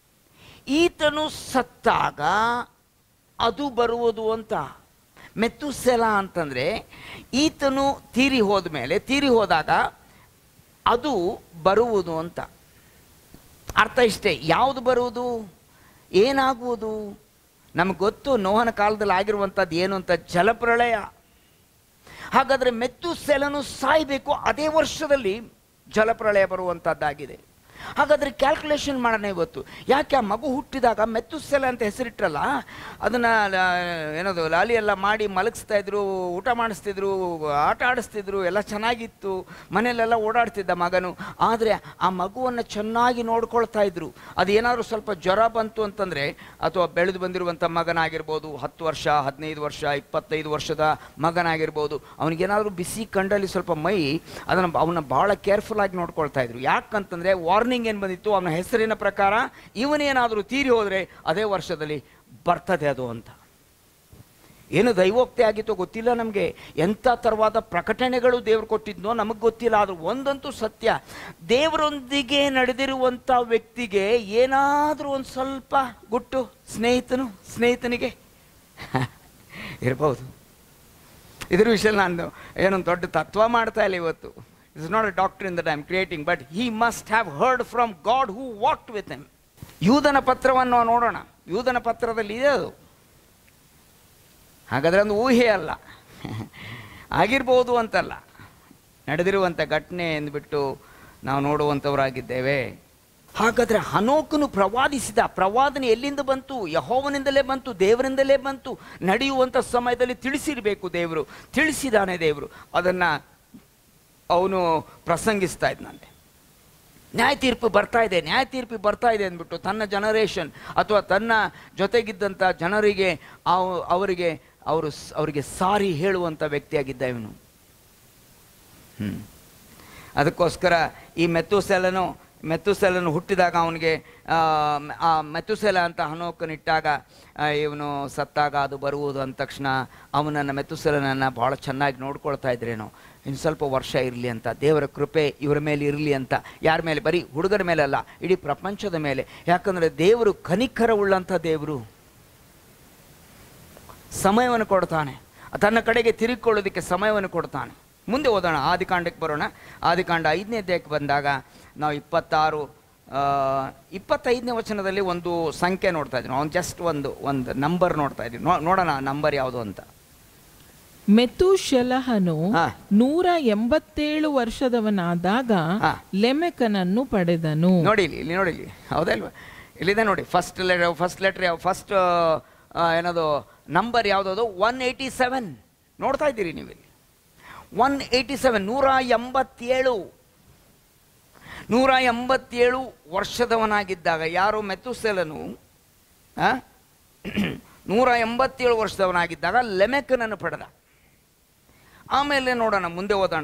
ಈತನು ಸತ್ತಾಗ ಅದು ಬರುವುದು ಅಂತ ಮೆತ್ತುಸೆಲ ಅಂತಂದರೆ ಈತನು ತೀರಿ ಹೋದ ಮೇಲೆ ತೀರಿ ಹೋದಾಗ ಅದು ಬರುವುದು ಅಂತ ಅರ್ಥ ಇಷ್ಟೇ ಯಾವುದು ಬರುವುದು ಏನಾಗುವುದು ನಮಗೆ ಗೊತ್ತು ನೋಹನ ಕಾಲದಲ್ಲಿ ಆಗಿರುವಂಥದ್ದು ಏನು ಅಂತ ಜಲಪ್ರಳಯ ಹಾಗಾದರೆ ಮೆತ್ತು ಸೆಲನು ಸಾಯಬೇಕು ಅದೇ ವರ್ಷದಲ್ಲಿ ಜಲಪ್ರಳಯ ಬರುವಂಥದ್ದಾಗಿದೆ ಹಾಗಾದರೆ ಕ್ಯಾಲ್ಕುಲೇಷನ್ ಮಾಡೋಣ ಇವತ್ತು ಯಾಕೆ ಆ ಮಗು ಹುಟ್ಟಿದಾಗ ಮೆತ್ತುಸೆಲ ಅಂತ ಹೆಸರಿಟ್ರಲ್ಲ ಅದನ್ನು ಏನದು ಲಾಲಿ ಎಲ್ಲ ಮಾಡಿ ಮಲಗಿಸ್ತಾ ಇದ್ರು ಊಟ ಮಾಡಿಸ್ತಿದ್ರು ಆಟ ಆಡಿಸ್ತಿದ್ರು ಎಲ್ಲ ಚೆನ್ನಾಗಿತ್ತು ಮನೆಯಲ್ಲೆಲ್ಲ ಓಡಾಡ್ತಿದ್ದ ಮಗನು ಆದರೆ ಆ ಮಗುವನ್ನು ಚೆನ್ನಾಗಿ ನೋಡ್ಕೊಳ್ತಾ ಇದ್ರು ಅದೇನಾದರೂ ಸ್ವಲ್ಪ ಜ್ವರ ಬಂತು ಅಂತಂದರೆ ಅಥವಾ ಬೆಳೆದು ಬಂದಿರುವಂಥ ಮಗನಾಗಿರ್ಬೋದು ಹತ್ತು ವರ್ಷ ಹದಿನೈದು ವರ್ಷ ಇಪ್ಪತ್ತೈದು ವರ್ಷದ ಮಗನಾಗಿರ್ಬೋದು ಅವನಿಗೇನಾದರೂ ಬಿಸಿ ಕಂಡಲ್ಲಿ ಸ್ವಲ್ಪ ಮೈ ಅದನ್ನು ಅವನ್ನ ಭಾಳ ಕೇರ್ಫುಲ್ ಆಗಿ ನೋಡ್ಕೊಳ್ತಾ ಇದ್ರು ಯಾಕಂತಂದರೆ ವಾರ್ನಿಂಗ್ ಏನು ಬಂದಿತ್ತು ಅವನ ಹೆಸರಿನ ಪ್ರಕಾರ ಇವನೇನಾದರೂ ತೀರಿ ಹೋದರೆ ಅದೇ ವರ್ಷದಲ್ಲಿ ಬರ್ತದೆ ಅದು ಅಂತ ಏನು ದೈವೋಕ್ತಿ ಆಗಿತ್ತೋ ಗೊತ್ತಿಲ್ಲ ನಮಗೆ ಎಂಥ ಥರವಾದ ಪ್ರಕಟಣೆಗಳು ದೇವರು ಕೊಟ್ಟಿದ್ನೋ ನಮಗೆ ಗೊತ್ತಿಲ್ಲ ಆದರೂ ಒಂದಂತೂ ಸತ್ಯ ದೇವರೊಂದಿಗೆ ನಡೆದಿರುವಂಥ ವ್ಯಕ್ತಿಗೆ ಏನಾದರೂ ಒಂದು ಸ್ವಲ್ಪ ಗುಟ್ಟು ಸ್ನೇಹಿತನು ಸ್ನೇಹಿತನಿಗೆ ಇರ್ಬೋದು ಇದ್ರ ವಿಷಯದಲ್ಲಿ ನಾನು ಏನೊಂದು ದೊಡ್ಡ ತತ್ವ ಮಾಡ್ತಾ ಇಲ್ಲ ಇವತ್ತು it's not a doctor in that I am creating but he must have heard from God who walked with him ಯೂದನ ಪತ್ರವನ್ನು ನಾವು ನೋಡೋಣ ಯೂದನ ಪತ್ರದಲ್ಲಿ ಇದೆ ಅದು ಹಾಗಾದರೆ ಒಂದು ಊಹೆ ಅಲ್ಲ ಆಗಿರ್ಬೋದು ಅಂತಲ್ಲ ನಡೆದಿರುವಂಥ ಘಟನೆ ಎಂದುಬಿಟ್ಟು ನಾವು ನೋಡುವಂಥವರಾಗಿದ್ದೇವೆ ಹಾಗಾದರೆ ಹನೋಕನು ಪ್ರವಾದಿಸಿದ ಪ್ರವಾದನೆ ಎಲ್ಲಿಂದ ಬಂತು ಯಹೋವನಿಂದಲೇ ಬಂತು ದೇವರಿಂದಲೇ ಬಂತು ನಡೆಯುವಂಥ ಸಮಯದಲ್ಲಿ ತಿಳಿಸಿರಬೇಕು ದೇವರು ತಿಳಿಸಿದಾನೆ ದೇವರು ಅದನ್ನು ಅವನು ಪ್ರಸಂಗಿಸ್ತಾ ಇದ್ನಂತೆ ನ್ಯಾಯ ತೀರ್ಪು ಬರ್ತಾ ಇದೆ ನ್ಯಾಯ ತೀರ್ಪು ಬರ್ತಾ ಇದೆ ಅಂದ್ಬಿಟ್ಟು ತನ್ನ ಜನರೇಷನ್ ಅಥವಾ ತನ್ನ ಜೊತೆಗಿದ್ದಂಥ ಜನರಿಗೆ ಅವ್- ಅವರಿಗೆ ಅವರು ಸ್- ಅವರಿಗೆ ಸಾರಿ ಹೇಳುವಂಥ ವ್ಯಕ್ತಿಯಾಗಿದ್ದ ಇವನು ಹ್ಮ್. ಅದಕ್ಕೋಸ್ಕರ ಈ ಮೆತ್ತುಸೆಲನು ಮೆತ್ತುಸೆಲನು ಹುಟ್ಟಿದಾಗ ಅವನಿಗೆ ಆ ಮೆತ್ತುಸೆಲ ಅಂತ ಹನೋಕನಿಟ್ಟಾಗ ಇವನು ಸತ್ತಾಗ ಅದು ಬರುವುದು ಅಂದ ತಕ್ಷಣ ಅವನನ್ನು ಮೆತ್ತುಸೆಲನನ್ನು ಭಾಳ ಚೆನ್ನಾಗಿ ನೋಡ್ಕೊಳ್ತಾ ಇದ್ರೇನೋ ಇನ್ನು ಸ್ವಲ್ಪ ವರ್ಷ ಇರಲಿ ಅಂತ ದೇವರ ಕೃಪೆ ಇವರ ಮೇಲೆ ಇರಲಿ ಅಂತ ಯಾರ ಮೇಲೆ ಬರೀ ಹುಡುಗರ ಮೇಲೆ ಅಲ್ಲ ಇಡೀ ಪ್ರಪಂಚದ ಮೇಲೆ ಯಾಕಂದರೆ ದೇವರು ಕನಿಕರವುಳ್ಳಂಥ ದೇವರು ಸಮಯವನ್ನು ಕೊಡ್ತಾನೆ ತನ್ನ ಕಡೆಗೆ ತಿರುಗಿಕೊಳ್ಳೋದಕ್ಕೆ ಸಮಯವನ್ನು ಕೊಡ್ತಾನೆ ಮುಂದೆ ಓದೋಣ ಆದಿಕಾಂಡಕ್ಕೆ ಬರೋಣ ಆದಿಕಾಂಡ ಐದನೇ ಅಧ್ಯಾಯಕ್ಕೆ ಬಂದಾಗ ನಾವು ಇಪ್ಪತ್ತಾರು ಆ, ಇಪ್ಪತ್ತೈದನೇ ವಚನದಲ್ಲಿ ಒಂದು ಸಂಖ್ಯೆ ನೋಡ್ತಾ ಇದ್ದೀವಿ ಅವ್ನು ಜಸ್ಟ್ ಒಂದು ಒಂದು ನಂಬರ್ ನೋಡ್ತಾ ಇದ್ದೀವಿ ನೋ- ನೋಡೋಣ ನಂಬರ್ ಯಾವುದು ಅಂತ ಮೆತುಶೆಲಹನು ಹಾ. ನೂರ ಎಂಬತ್ತೇಳು ವರ್ಷದವನಾದಾಗ ಹಾ. ಲೆಮೆಕನನ್ನು ಪಡೆದನು ನೋಡಿ ಇಲ್ಲಿ ಇಲ್ಲಿ ನೋಡಿ ಇಲ್ಲಿ ಹೌದಲ್ವಾ ಇಲ್ಲಿದೆ ನೋಡಿ ಫಸ್ಟ್ ಲೆಟರ್ ಫಸ್ಟ್ ಲೆಟರ್ ಯಾವ ಫಸ್ಟ್ ಏನದು ನಂಬರ್ ಯಾವುದದು ಒನ್ ಏಯ್ಟಿ ಸೆವೆನ್ ನೋಡ್ತಾ ಇದ್ದೀರಿ ನೀವು ಇಲ್ಲಿ ಒನ್ ಏಯ್ಟಿ ಸೆವೆನ್ ನೂರ ಎಂಬತ್ತೇಳು ನೂರ ಎಂಬತ್ತೇಳು ವರ್ಷದವನಾಗಿದ್ದಾಗ ಯಾರು ಮೆತುಸೆಲನು ಆ? ನೂರ ಎಂಬತ್ತೇಳು ವರ್ಷದವನಾಗಿದ್ದಾಗ ಲೆಮೆಕನನ್ನು ಪಡೆದ ಆಮೇಲೆ ನೋಡೋಣ ಮುಂದೆ ಓದೋಣ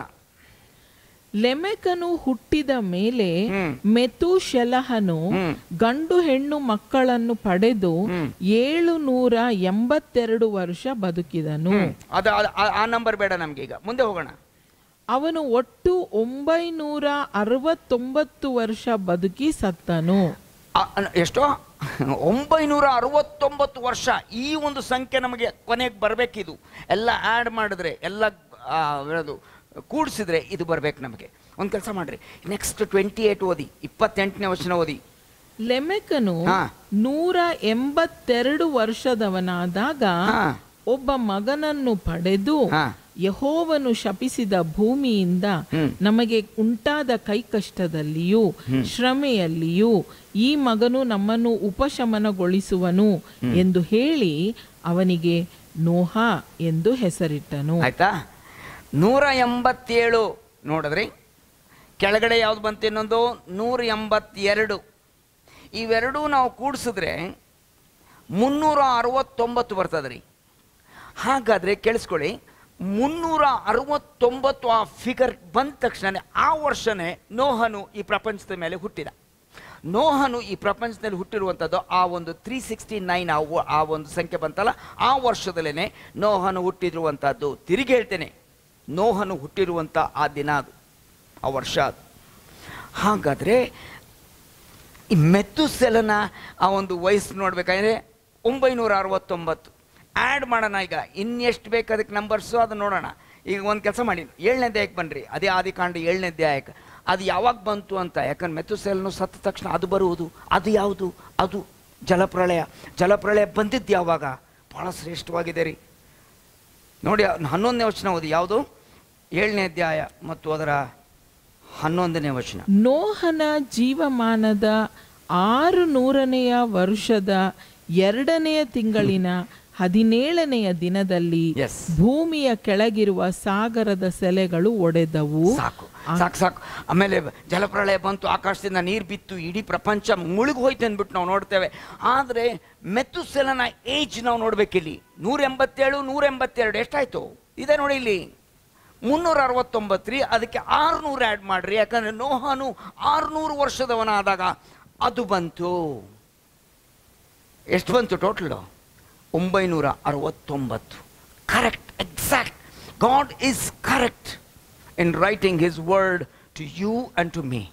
ಲೆಮೆಕನು ಹುಟ್ಟಿದ ಮೇಲೆ ಹ್ಮ್. ಮೆತುಶೆಲಹನು ಹ್ಮ್. ಗಂಡು ಹೆಣ್ಣು ಮಕ್ಕಳನ್ನು ಪಡೆದು ಹ್ಮ್. ಏಳು ನೂರ ಎಂಬತ್ತೆರಡು ವರ್ಷ ಬದುಕಿದನು ಅದು ಅದು- ಆ- ಆ ನಂಬರ್ ಬೇಡ ನಮ್ಗೆ ಈಗ ಮುಂದೆ ಹೋಗೋಣ ಅವನು ಒಟ್ಟು ಒಂಬೈನೂರ ಅರವತ್ತೊಂಬತ್ತು ವರ್ಷ ಬದುಕಿ ಸತ್ತನು ಆ- ಅನ್- ಎಷ್ಟೋ ಒಂಬೈನೂರ ಅರವತ್ತೊಂಬತ್ತು ವರ್ಷ ಈ ಒಂದು ಸಂಖ್ಯೆ ನಮಗೆ ಕೊನೆಗೆ ಬರಬೇಕಿದು ಎಲ್ಲ ಆ್ಯಡ್ ಮಾಡಿದ್ರೆ ಎಲ್ಲ ಆ, ಅದು ಕೂಡಿಸಿದ್ರೆ ಇದು ಬರ್ಬೇಕು ನಮಗೆ ಒಂದು ಕೆಲಸ ಮಾಡ್ರಿ ನೆಕ್ಸ್ಟ್ ಟ್ವೆಂಟಿ ಏಟ್ ಓದಿ ಇಪ್ಪತ್ತೆಂಟನೇ ವಚನ ಓದಿ ಲೆಮೆಕನು ಹಾ. ನೂರ ಎಂಬತ್ತೆರಡು ವರ್ಷದವನಾದಾಗ ಹಾ. ಒಬ್ಬ ಮಗನನ್ನು ಪಡೆದು ಹಾ. ಯಹೋವನು ಶಪಿಸಿದ ಭೂಮಿಯಿಂದ ಹ್ಮ್. ನಮಗೆ ಉಂಟಾದ ಕೈಕಷ್ಟದಲ್ಲಿಯೂ ಶ್ರಮೆಯಲ್ಲಿಯೂ ಈ ಮಗನು ನಮ್ಮನ್ನು ಉಪಶಮನಗೊಳಿಸುವನು ಎಂದು ಹೇಳಿ ಅವನಿಗೆ ನೋಹ ಎಂದು ಹೆಸರಿಟ್ಟನು ಆಯ್ತಾ ನೂರ ಎಂಬತ್ತೇಳು ನೋಡಿದ್ರಿ ಕೆಳಗಡೆ ಯಾವ್ದು ಬಂತು ಇನ್ನೊಂದು ನೂರ ಎಂಬತ್ತೆರಡು ಇವೆರಡೂ ನಾವು ಕೂಡಿಸಿದ್ರೆ ಮುನ್ನೂರ ಅರವತ್ತೊಂಬತ್ತು ಬರ್ತದೆ ರೀ ಹಾಗಾದರೆ ಕೇಳಿಸ್ಕೊಳ್ಳಿ ಮುನ್ನೂರ ಅರವತ್ತೊಂಬತ್ತು ಆ ಫಿಗರ್ ಬಂದ ತಕ್ಷಣ ಆ ವರ್ಷನೇ ನೋಹನು ಈ ಪ್ರಪಂಚದ ಮೇಲೆ ಹುಟ್ಟಿದ ನೋಹನು ಈ ಪ್ರಪಂಚದಲ್ಲಿ ಹುಟ್ಟಿರುವಂಥದ್ದು ಆ ಒಂದು ತ್ರೀ ಸಿಕ್ಸ್ಟಿ ನೈನ್ ಆ ವ- ಆ ಒಂದು ಸಂಖ್ಯೆ ಬಂತಲ್ಲ ಆ ವರ್ಷದಲ್ಲೇ ನೋಹನು ಹುಟ್ಟಿರುವಂಥದ್ದು ತಿರುಗಿ ಹೇಳ್ತೇನೆ ನೋಹನು ಹುಟ್ಟಿರುವಂಥ ಆ ದಿನ ಅದು ಆ ವರ್ಷ ಅದು ಹಾಗಾದರೆ ಈ ಮೆತ್ತುಸೆಲನ ಆ ಒಂದು ವಯಸ್ಸು ನೋಡ್ಬೇಕಾದ್ರೆ ಒಂಬೈನೂರ ಅರವತ್ತೊಂಬತ್ತು ಆ್ಯಡ್ ಮಾಡೋಣ ಈಗ ಇನ್ನೆಷ್ಟು ಬೇಕು ಅದಕ್ಕೆ ನಂಬರ್ಸು ಅದು ನೋಡೋಣ ಈಗ ಒಂದು ಕೆಲಸ ಮಾಡಿ ಏಳನೇ ಅಧ್ಯಾಯಕ್ಕೆ ಬನ್ನಿರಿ ಅದೇ ಆದಿಕಾಂಡ ಏಳನೇ ಅಧ್ಯಾಯಕ್ಕೆ ಅದು ಯಾವಾಗ ಬಂತು ಅಂತ ಯಾಕಂದ್ರೆ ಮೆತ್ತುಸೆಲನು ಸತ್ತ ತಕ್ಷಣ ಅದು ಬರುವುದು ಅದು ಯಾವುದು ಅದು ಜಲಪ್ರಳಯ ಜಲಪ್ರಳಯ ಬಂದಿದ್ದು ಯಾವಾಗ ಭಾಳ ಶ್ರೇಷ್ಠವಾಗಿದೆ ರೀ ನೋಡಿ ಹನ್ನೊಂದನೇ ವಚನ ಓದಿ ಯಾವುದು ಏಳನೇ ಅಧ್ಯಾಯ ಮತ್ತು ಅದರ ಹನ್ನೊಂದನೇ ವಚನ ನೋಹನ ಜೀವಮಾನದ ಆರು ನೂರನೆಯ ವರ್ಷದ ಎರಡನೆಯ ತಿಂಗಳಿನ ಹದಿನೇಳನೆಯ ದಿನದಲ್ಲಿ Yes. ಭೂಮಿಯ ಕೆಳಗಿರುವ ಸಾಗರದ ಸೆಲೆಗಳು ಒಡೆದವು ಸಾಕು ಸಾಕು ಸಾಕು ಆಮೇಲೆ ಜಲಪ್ರಳಯ ಬಂತು ಆಕಾಶದಿಂದ ನೀರು ಬಿತ್ತು ಇಡೀ ಪ್ರಪಂಚ ಮುಳುಗಿ ಹೋಯ್ತು ಅಂದ್ಬಿಟ್ಟು ನಾವು ನೋಡ್ತೇವೆ ಆದರೆ ಮೆತ್ತುಸೆಲನ ಏಜ್ ನಾವು ನೋಡ್ಬೇಕಿಲ್ಲಿ ನೂರ ಎಂಬತ್ತೇಳು ನೂರ ಎಂಬತ್ತೆರಡು ಎಷ್ಟಾಯ್ತು ಇದೆ ನೋಡಿ ಇಲ್ಲಿ ಮುನ್ನೂರ ಅರವತ್ತೊಂಬತ್ತು ರೀ ಅದಕ್ಕೆ ಆರುನೂರು ಆ್ಯಡ್ ಮಾಡ್ರಿ ಯಾಕಂದ್ರೆ ನೋಹನು ಆರುನೂರು ವರ್ಷದವನಾದಾಗ ಅದು ಬಂತು ಎಷ್ಟು ಬಂತು ಟೋಟಲು ಒಂಬೈನೂರ ಅರವತ್ತೊಂಬತ್ತು correct exact God is correct in writing his word to you and to me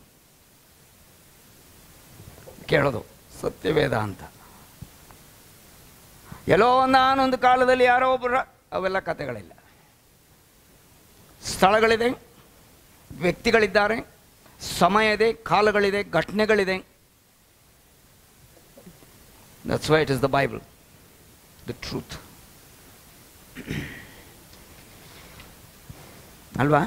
ಕೇಳೋದು ಸತ್ಯವೇದ ಅಂತ ಎಲ್ಲೋ ಒಂದಾನೊಂದು ಕಾಲದಲ್ಲಿ ಯಾರೋ ಒಬ್ಬರ ಅವೆಲ್ಲ ಕಥೆಗಳಿಲ್ಲ ಸ್ಥಳಗಳಿದೆ ವ್ಯಕ್ತಿಗಳಿದ್ದಾರೆ ಸಮಯ ಇದೆ ಕಾಲಗಳಿದೆ ಘಟನೆಗಳಿದೆ that's why it is the Bible the truth ಅಲ್ವಾ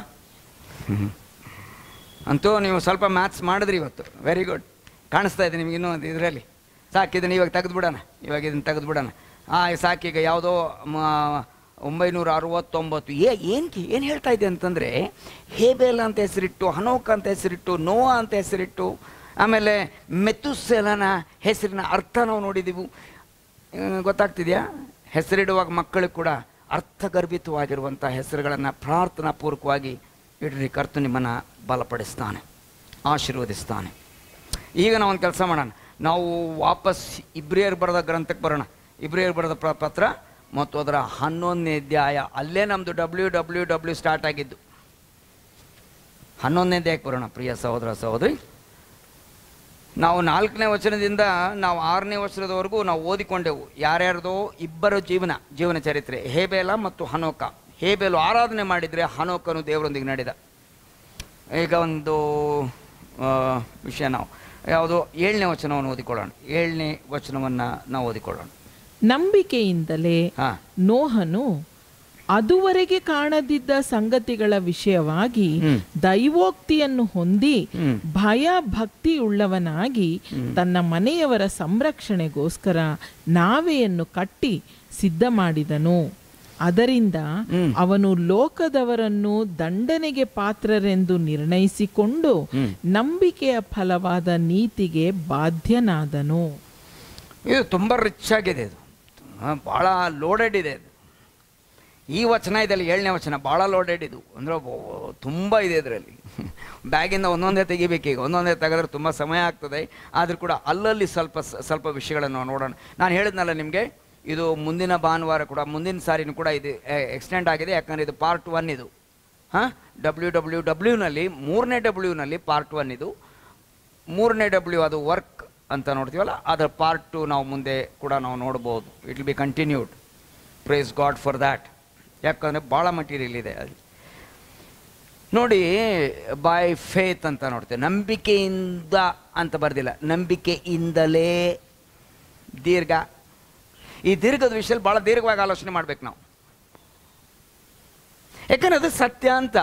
ಅಂತೂ ನೀವು ಸ್ವಲ್ಪ ಮ್ಯಾಥ್ಸ್ ಮಾಡಿದ್ರಿ ಇವತ್ತು ವೆರಿ ಗುಡ್ ಕಾಣಿಸ್ತಾ ಇದೆ ನಿಮ್ಗೆ ಇನ್ನೂ ಒಂದು ಇದರಲ್ಲಿ ಸಾಕು ಇದನ್ನು ಇವಾಗ ತೆಗೆದು ಬಿಡೋಣ ಇವಾಗ ಇದನ್ನು ತೆಗೆದು ಬಿಡೋಣ ಹಾಂ ಸಾಕೀಗ ಯಾವುದೋ ಮ- ಒಂಬೈನೂರ ಅರವತ್ತೊಂಬತ್ತು ಏ ಏನು ಏನು ಹೇಳ್ತಾ ಇದೆ ಅಂತಂದರೆ ಹೇಬೇಲ್ ಅಂತ ಹೆಸರಿಟ್ಟು ಹನೋಕ್ ಅಂತ ಹೆಸರಿಟ್ಟು ನೋವಾ ಅಂತ ಹೆಸರಿಟ್ಟು ಆಮೇಲೆ ಮೆತ್ತುಸೆಲನ ಹೆಸರಿನ ಅರ್ಥ ನಾವು ನೋಡಿದ್ದೀವಿ ಆ, ಗೊತ್ತಾಗ್ತಿದೆಯಾ ಹೆಸರಿಡುವಾಗ ಮಕ್ಕಳು ಕೂಡ ಅರ್ಥಗರ್ಭಿತವಾಗಿರುವಂಥ ಹೆಸರುಗಳನ್ನು ಪ್ರಾರ್ಥನಾಪೂರ್ವಕವಾಗಿ ಇಡ್ರಿ ಕರ್ತು ನಿಮ್ಮನ್ನು ಬಲಪಡಿಸ್ತಾನೆ ಆಶೀರ್ವದಿಸ್ತಾನೆ ಈಗ ನಾವು ಒಂದು ಕೆಲಸ ಮಾಡೋಣ ನಾವು ವಾಪಸ್ ಇಬ್ರಿಯರ್ ಬರೆದ ಗ್ರಂಥಕ್ಕೆ ಬರೋಣ ಇಬ್ರಿಯರ್ ಬರೆದ ಪ್ರ- ಪತ್ರ ಮತ್ತು ಅದರ ಹನ್ನೊಂದನೇ ಅಧ್ಯಾಯ ಅಲ್ಲೇ ನಮ್ಮದು ಡಬ್ಲ್ಯೂ ಡಬ್ಲ್ಯೂ ಡಬ್ಲ್ಯೂ ಸ್ಟಾರ್ಟ್ ಆಗಿದ್ದು ಹನ್ನೊಂದನೇ ಅಧ್ಯಾಯಕ್ಕೆ ಬರೋಣ ಪ್ರಿಯ ಸಹೋದರ ಸಹೋದರಿ ನಾವು ನಾಲ್ಕನೇ ವಚನದಿಂದ ನಾವು ಆರನೇ ವಚನದವರೆಗೂ ನಾವು ಓದಿಕೊಂಡೆವು ಯಾರ್ಯಾರ್ದೋ ಇಬ್ಬರ ಜೀವನ ಜೀವನ ಚರಿತ್ರೆ ಹೇಬೇಲ ಮತ್ತು ಹನೋಕ ಹೇಬೇಲು ಆರಾಧನೆ ಮಾಡಿದರೆ ಹನೋಕನು ದೇವರೊಂದಿಗೆ ನಡೆದ ಈಗ ಒಂದು ಆ, ವಿಷಯ ನಾವು ಯಾವುದೋ ಏಳನೇ ವಚನವನ್ನು ಓದಿಕೊಳ್ಳೋಣ ಏಳನೇ ವಚನವನ್ನು ನಾವು ಓದಿಕೊಳ್ಳೋಣ ನಂಬಿಕೆಯಿಂದಲೇ ಹಾಂ ನೋಹನು ಅದುವರೆಗೆ ಕಾಣದಿದ್ದ ಸಂಗತಿಗಳ ವಿಷಯವಾಗಿ ಹ್ಮ್. ದೈವೋಕ್ತಿಯನ್ನು ಹೊಂದಿ ಹ್ಮ್. ಭಯ ಭಕ್ತಿಯುಳ್ಳವನಾಗಿ ತನ್ನ ಮನೆಯವರ ಸಂರಕ್ಷಣೆಗೋಸ್ಕರ ನಾವೆಯನ್ನು ಕಟ್ಟಿ ಸಿದ್ಧ ಮಾಡಿದನು ಅದರಿಂದ ಹ್ಮ್. ಅವನು ಲೋಕದವರನ್ನು ದಂಡನೆಗೆ ಪಾತ್ರರೆಂದು ನಿರ್ಣಯಿಸಿಕೊಂಡು ಹ್ಮ್. ನಂಬಿಕೆಯ ಫಲವಾದ ನೀತಿಗೆ ಬಾಧ್ಯನಾದನು ಇದು ತುಂಬ ರಿಚ್ ಆಗಿದೆ ಇದು ಆ, ಭಾಳ ಲೋಡೆಡ್ ಇದೆ ಇದು ಈ ವಚನ ಇದೆಲ್ಲ ಏಳನೇ ವಚನ ಭಾಳ ಲೋಡೆಡ್ ಇದು ಅಂದರೆ ತುಂಬ ಇದೆ ಇದರಲ್ಲಿ ಬ್ಯಾಗಿಂದ ಒಂದೊಂದೇ ತೆಗಿಬೇಕು ಈಗ ಒಂದೊಂದೇ ತೆಗೆದ್ರೆ ತುಂಬ ಸಮಯ ಆಗ್ತದೆ ಆದರೂ ಕೂಡ ಅಲ್ಲಲ್ಲಿ ಸ್ವಲ್ಪ ಸ- ಸ್ವಲ್ಪ ವಿಷಯಗಳನ್ನು ನಾವು ನೋಡೋಣ ನಾನು ಹೇಳಿದ್ನಲ್ಲ ನಿಮಗೆ ಇದು ಮುಂದಿನ ಭಾನುವಾರ ಕೂಡ ಮುಂದಿನ ಸಾರಿನೂ ಕೂಡ ಇದು ಎಕ್ಸ್ಟೆಂಡ್ ಆಗಿದೆ ಯಾಕಂದರೆ ಇದು ಪಾರ್ಟ್ ಒನ್ ಇದು ಹಾಂ ಡಬ್ಲ್ಯೂ ಡಬ್ಲ್ಯೂ ಡಬ್ಲ್ಯೂನಲ್ಲಿ ಮೂರನೇ ಡಬ್ಲ್ಯೂನಲ್ಲಿ ಪಾರ್ಟ್ ಒನ್ ಇದು ಮೂರನೇ ಡಬ್ಲ್ಯೂ ಅದು ವರ್ಕ್ ಅಂತ ನೋಡ್ತೀವಲ್ಲ ಅದರ ಪಾರ್ಟ್ ಟು ನಾವು ಮುಂದೆ ಕೂಡ ನಾವು ನೋಡ್ಬೋದು it will be continued praise God for that ಯಾಕಂದರೆ ಭಾಳ ಮಟೀರಿಯಲ್ ಇದೆ ಅಲ್ಲಿ ನೋಡಿ ಬೈ ಫೇತ್ ಅಂತ ನೋಡ್ತೇವೆ ನಂಬಿಕೆಯಿಂದ ಅಂತ ಬರ್ದಿಲ್ಲ ನಂಬಿಕೆಯಿಂದಲೇ ದೀರ್ಘ ಈ ದೀರ್ಘದ ವಿಷಯದಲ್ಲಿ ಭಾಳ ದೀರ್ಘವಾಗಿ ಆಲೋಚನೆ ಮಾಡ್ಬೇಕು ನಾವು ಯಾಕಂದ್ರೆ ಅದು ಸತ್ಯ ಅಂತ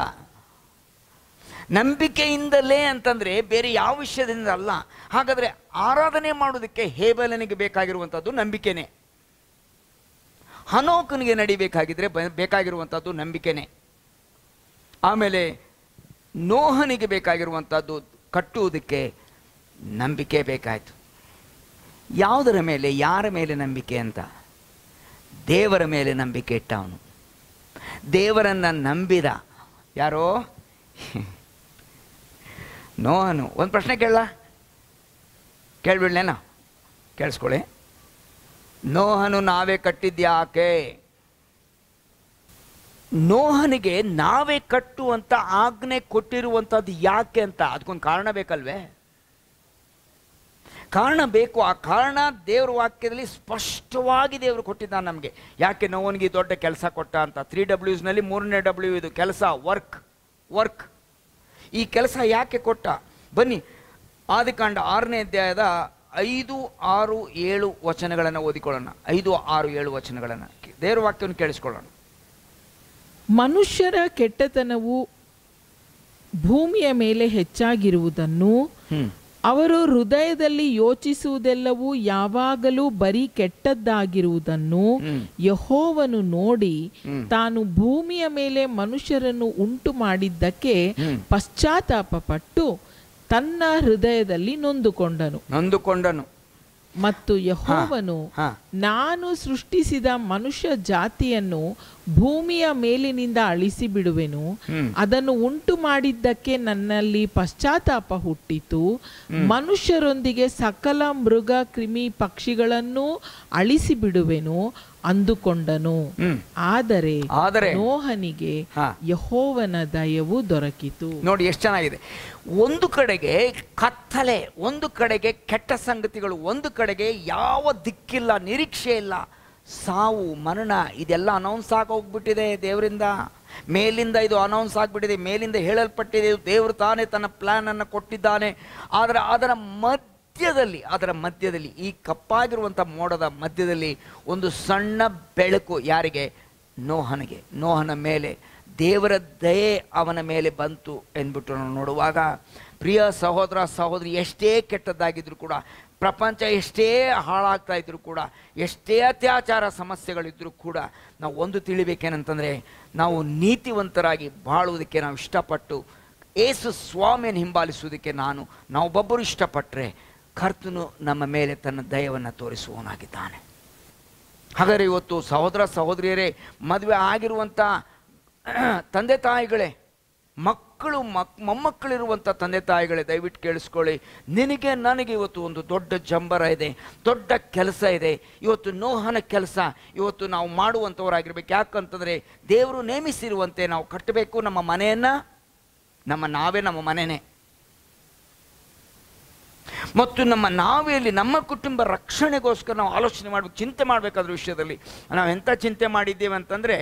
ನಂಬಿಕೆಯಿಂದಲೇ ಅಂತಂದ್ರೆ ಬೇರೆ ಯಾವ ವಿಷಯದಿಂದ ಅಲ್ಲ ಹಾಗಾದ್ರೆ ಆರಾಧನೆ ಮಾಡೋದಕ್ಕೆ ಹೇಬಲನಿಗೆ ಬೇಕಾಗಿರುವಂಥದ್ದು ನಂಬಿಕೆನೇ ಹನೋಕನಿಗೆ ನಡಿಬೇಕಾಗಿದ್ರೆ ಬ- ಬೇಕಾಗಿರುವಂಥದ್ದು ನಂಬಿಕೆನೇ ಆಮೇಲೆ ನೋಹನಿಗೆ ಬೇಕಾಗಿರುವಂಥದ್ದು ಕಟ್ಟುವುದಕ್ಕೆ ನಂಬಿಕೆ ಬೇಕಾಯಿತು ಯಾವುದರ ಮೇಲೆ ಯಾರ ಮೇಲೆ ನಂಬಿಕೆ ಅಂತ ದೇವರ ಮೇಲೆ ನಂಬಿಕೆ ಇಟ್ಟ ಅವನು ದೇವರನ್ನು ನಂಬಿದ ಯಾರೋ ನೋಹನು ಒಂದು ಪ್ರಶ್ನೆ ಕೇಳಲ್ಲ ಕೇಳ್ಬಿಡ್ಲೇನ ಕೇಳಿಸ್ಕೊಳ್ಳಿ ನೋಹನು ನಾವೇ ಕಟ್ಟಿದ್ಯಾಕೆ ನೋಹನಿಗೆ ನಾವೇ ಕಟ್ಟುವಂತ ಆಜ್ಞೆ ಕೊಟ್ಟಿರುವಂಥದ್ದು ಯಾಕೆ ಅಂತ ಅದಕ್ಕೊಂದು ಕಾರಣ ಬೇಕಲ್ವೇ ಕಾರಣ ಬೇಕು ಆ ಕಾರಣ ದೇವ್ರ ವಾಕ್ಯದಲ್ಲಿ ಸ್ಪಷ್ಟವಾಗಿ ದೇವರು ಕೊಟ್ಟಿದ್ದಾನೆ ನಮಗೆ ಯಾಕೆ ನೋವನಿಗೆ ಈ ದೊಡ್ಡ ಕೆಲಸ ಕೊಟ್ಟ ಅಂತ ತ್ರೀ ಡಬ್ಲ್ಯೂಸ್ನಲ್ಲಿ ಮೂರನೇ ಡಬ್ಲ್ಯೂ ಇದು ಕೆಲಸ ವರ್ಕ್ ವರ್ಕ್ ಈ ಕೆಲಸ ಯಾಕೆ ಕೊಟ್ಟ ಬನ್ನಿ ಆದಿಕಾಂಡ ಆರನೇ ಅಧ್ಯಾಯದ ಐದು ಆರು ಏಳು ವಚನಗಳನ್ನು ಓದಿಕೊಳ್ಳೋಣ ಐದು ಆರು ಏಳು ವಚನಗಳನ್ನು ದೇವ್ರ ವಾಕ್ಯವನ್ನು ಕೇಳಿಸ್ಕೊಳ್ಳೋಣ ಮನುಷ್ಯರ ಕೆಟ್ಟತನವು ಭೂಮಿಯ ಮೇಲೆ ಹೆಚ್ಚಾಗಿರುವುದನ್ನು ಹ್ಮ್ ಅವರು ಹೃದಯದಲ್ಲಿ ಯೋಚಿಸುವುದೆಲ್ಲವೂ ಯಾವಾಗಲೂ ಬರೀ ಕೆಟ್ಟದ್ದಾಗಿರುವುದನ್ನು ಹ್ಮ್. ಯಹೋವನು ನೋಡಿ ಹ್ಮ್. ತಾನು ಭೂಮಿಯ ಮೇಲೆ ಮನುಷ್ಯರನ್ನು ಉಂಟು ಮಾಡಿದ್ದಕ್ಕೆ ಹ್ಮ್. ಪಶ್ಚಾತ್ತಾಪ ಪಟ್ಟು ತನ್ನ ಹೃದಯದಲ್ಲಿ ನೊಂದುಕೊಂಡನು ನೊಂದುಕೊಂಡನು ಮತ್ತು ಯಹೋವನು ಹಾ. ನಾನು ಸೃಷ್ಟಿಸಿದ ಮನುಷ್ಯ ಜಾತಿಯನ್ನು ಭೂಮಿಯ ಮೇಲಿನಿಂದ ಅಳಿಸಿ ಬಿಡುವೆನು ಹ್ಮ್. ಅದನ್ನು ಉಂಟು ಮಾಡಿದ್ದಕ್ಕೆ ನನ್ನಲ್ಲಿ ಪಶ್ಚಾತ್ತಾಪ ಹುಟ್ಟಿತು ಮನುಷ್ಯರೊಂದಿಗೆ ಸಕಲ ಮೃಗ ಕ್ರಿಮಿ ಪಕ್ಷಿಗಳನ್ನು ಅಳಿಸಿ ಬಿಡುವೆನು ಅಂದುಕೊಂಡನು ಹ್ಮ್. ಆದರೆ ಆದರೆ ನೋಹನಿಗೆ ಹಾ. ಯಹೋವನ ದಯವು ದೊರಕಿತು ನೋಡಿ ಎಷ್ಟು ಚೆನ್ನಾಗಿದೆ ಒಂದು ಕಡೆಗೆ ಕತ್ತಲೆ ಒಂದು ಕಡೆಗೆ ಕೆಟ್ಟ ಸಂಗತಿಗಳು ಒಂದು ಕಡೆಗೆ ಯಾವ ದಿಕ್ಕಿಲ್ಲ ನಿರೀಕ್ಷೆ ಇಲ್ಲ ಸಾವು ಮರಣ ಇದೆಲ್ಲ ಅನೌನ್ಸ್ ಆಗೋಗ್ಬಿಟ್ಟಿದೆ ದೇವರಿಂದ ಮೇಲಿಂದ ಇದು ಅನೌನ್ಸ್ ಆಗಿಬಿಟ್ಟಿದೆ ಮೇಲಿಂದ ಹೇಳಲ್ಪಟ್ಟಿದೆ ಇದು ದೇವರು ತಾನೇ ತನ್ನ ಪ್ಲಾನ್ ಅನ್ನು ಕೊಟ್ಟಿದ್ದಾನೆ ಆದರೆ ಅದರ ಮಧ್ಯದಲ್ಲಿ ಅದರ ಮಧ್ಯದಲ್ಲಿ ಈ ಕಪ್ಪಾಗಿರುವಂಥ ಮೋಡದ ಮಧ್ಯದಲ್ಲಿ ಒಂದು ಸಣ್ಣ ಬೆಳಕು ಯಾರಿಗೆ ನೋಹನಿಗೆ ನೋಹನ ಮೇಲೆ ದೇವರ ದಯೆ ಅವನ ಮೇಲೆ ಬಂತು ಎಂದ್ಬಿಟ್ಟು ನಾವು ನೋಡುವಾಗ ಪ್ರಿಯ ಸಹೋದರ ಸಹೋದರಿ ಎಷ್ಟೇ ಕೆಟ್ಟದ್ದಾಗಿದ್ರು ಕೂಡ ಪ್ರಪಂಚ ಎಷ್ಟೇ ಹಾಳಾಗ್ತಾ ಇದ್ರು ಕೂಡ ಎಷ್ಟೇ ಅತ್ಯಾಚಾರ ಸಮಸ್ಯೆಗಳಿದ್ರೂ ಕೂಡ ನಾವು ಒಂದು ತಿಳಿಬೇಕೇನಂತಂದರೆ ನಾವು ನೀತಿವಂತರಾಗಿ ಬಾಳುವುದಕ್ಕೆ ನಾವು ಇಷ್ಟಪಟ್ಟು ಏಸು ಸ್ವಾಮಿಯನ್ನು ಹಿಂಬಾಲಿಸುವುದಕ್ಕೆ ನಾನು ನಾವೊಬ್ಬೊಬ್ಬರು ಇಷ್ಟಪಟ್ಟರೆ ಕರ್ತನು ನಮ್ಮ ಮೇಲೆ ತನ್ನ ದಯವನ್ನು ತೋರಿಸುವವನಾಗಿದ್ದಾನೆ ಹಾಗಾದರೆ ಇವತ್ತು ಸಹೋದರ ಸಹೋದರಿಯರೇ ಮದುವೆ ಆಗಿರುವಂಥ ತಂದೆ ತಾಯಿಗಳೇ ಮಕ್ಕಳು ಮಕ್ ಮೊಮ್ಮಕ್ಕಳಿರುವಂಥ ತಂದೆ ತಾಯಿಗಳೇ ದಯವಿಟ್ಟು ಕೇಳಿಸ್ಕೊಳ್ಳಿ ನಿನಗೆ ನನಗೆ ಇವತ್ತು ಒಂದು ದೊಡ್ಡ ಜಂಬರ ಇದೆ ದೊಡ್ಡ ಕೆಲಸ ಇದೆ ಇವತ್ತು ನೋಹನ ಕೆಲಸ ಇವತ್ತು ನಾವು ಮಾಡುವಂಥವರಾಗಿರ್ಬೇಕು ಯಾಕಂತಂದರೆ ದೇವರು ನೇಮಿಸಿರುವಂತೆ ನಾವು ಕಟ್ಟಬೇಕು ನಮ್ಮ ಮನೆಯನ್ನು ನಮ್ಮ ನಾವೇ ನಮ್ಮ ಮನೆಯೇ ಮತ್ತು ನಮ್ಮ ನಾವೇಲಿ ನಮ್ಮ ಕುಟುಂಬ ರಕ್ಷಣೆಗೋಸ್ಕರ ನಾವು ಆಲೋಚನೆ ಮಾಡಬೇಕು ಚಿಂತೆ ಮಾಡಬೇಕಾದ್ರ ವಿಷಯದಲ್ಲಿ ನಾವು ಎಂಥ ಚಿಂತೆ ಮಾಡಿದ್ದೇವೆ ಅಂತಂದರೆ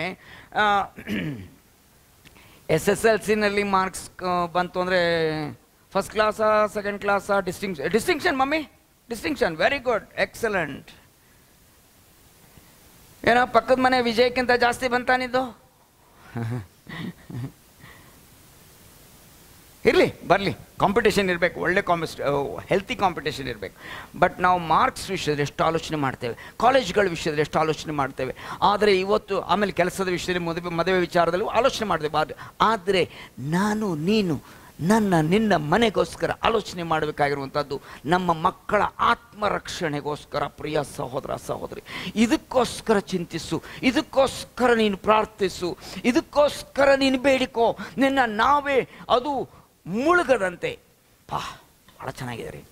ಎಸ್ ಎಸ್ ಎಲ್ ಸಿನಲ್ಲಿ ಮಾರ್ಕ್ಸ್ ಬಂತು ಅಂದರೆ ಫಸ್ಟ್ ಕ್ಲಾಸಾ ಸೆಕೆಂಡ್ ಕ್ಲಾಸಾ distinction distinction mummy distinction very good excellent ಏನೋ ಪಕ್ಕದ ಮನೆ ವಿಜಯಕ್ಕಿಂತ ಜಾಸ್ತಿ ಬಂತಾನಿದ್ದು ಇರಲಿ ಬರಲಿ ಕಾಂಪಿಟೇಷನ್ ಇರಬೇಕು ಒಳ್ಳೆ ಕಾಂಪಿಸ್ ಹೆಲ್ತಿ ಕಾಂಪಿಟೇಷನ್ ಇರಬೇಕು ಬಟ್ ನಾವು ಮಾರ್ಕ್ಸ್ ವಿಷಯದಲ್ಲಿ ಎಷ್ಟು ಆಲೋಚನೆ ಮಾಡ್ತೇವೆ ಕಾಲೇಜ್ಗಳ ವಿಷಯದಲ್ಲಿ ಎಷ್ಟು ಆಲೋಚನೆ ಮಾಡ್ತೇವೆ ಆದರೆ ಇವತ್ತು ಆಮೇಲೆ ಕೆಲಸದ ವಿಷಯದಲ್ಲಿ ಮದುವೆ ಮದುವೆ ವಿಚಾರದಲ್ಲಿ ಆಲೋಚನೆ ಮಾಡ್ತೇವೆ ಆದ್ರೆ- ಆದರೆ ನಾನು ನೀನು ನನ್ನ ನಿನ್ನ ಮನೆಗೋಸ್ಕರ ಆಲೋಚನೆ ಮಾಡಬೇಕಾಗಿರುವಂಥದ್ದು ನಮ್ಮ ಮಕ್ಕಳ ಆತ್ಮರಕ್ಷಣೆಗೋಸ್ಕರ ಪ್ರಿಯ ಸಹೋದರ ಸಹೋದರಿ ಇದಕ್ಕೋಸ್ಕರ ಚಿಂತಿಸು ಇದಕ್ಕೋಸ್ಕರ ನೀನು ಪ್ರಾರ್ಥಿಸು ಇದಕ್ಕೋಸ್ಕರ ನೀನು ಬೇಡಿಕೋ ನಿನ್ನ ನಾವೇ ಅದು ಮುಳುಗದಂತೆ ಪಾ ಭಾಳ ಚೆನ್ನಾಗಿದೆ ರೀ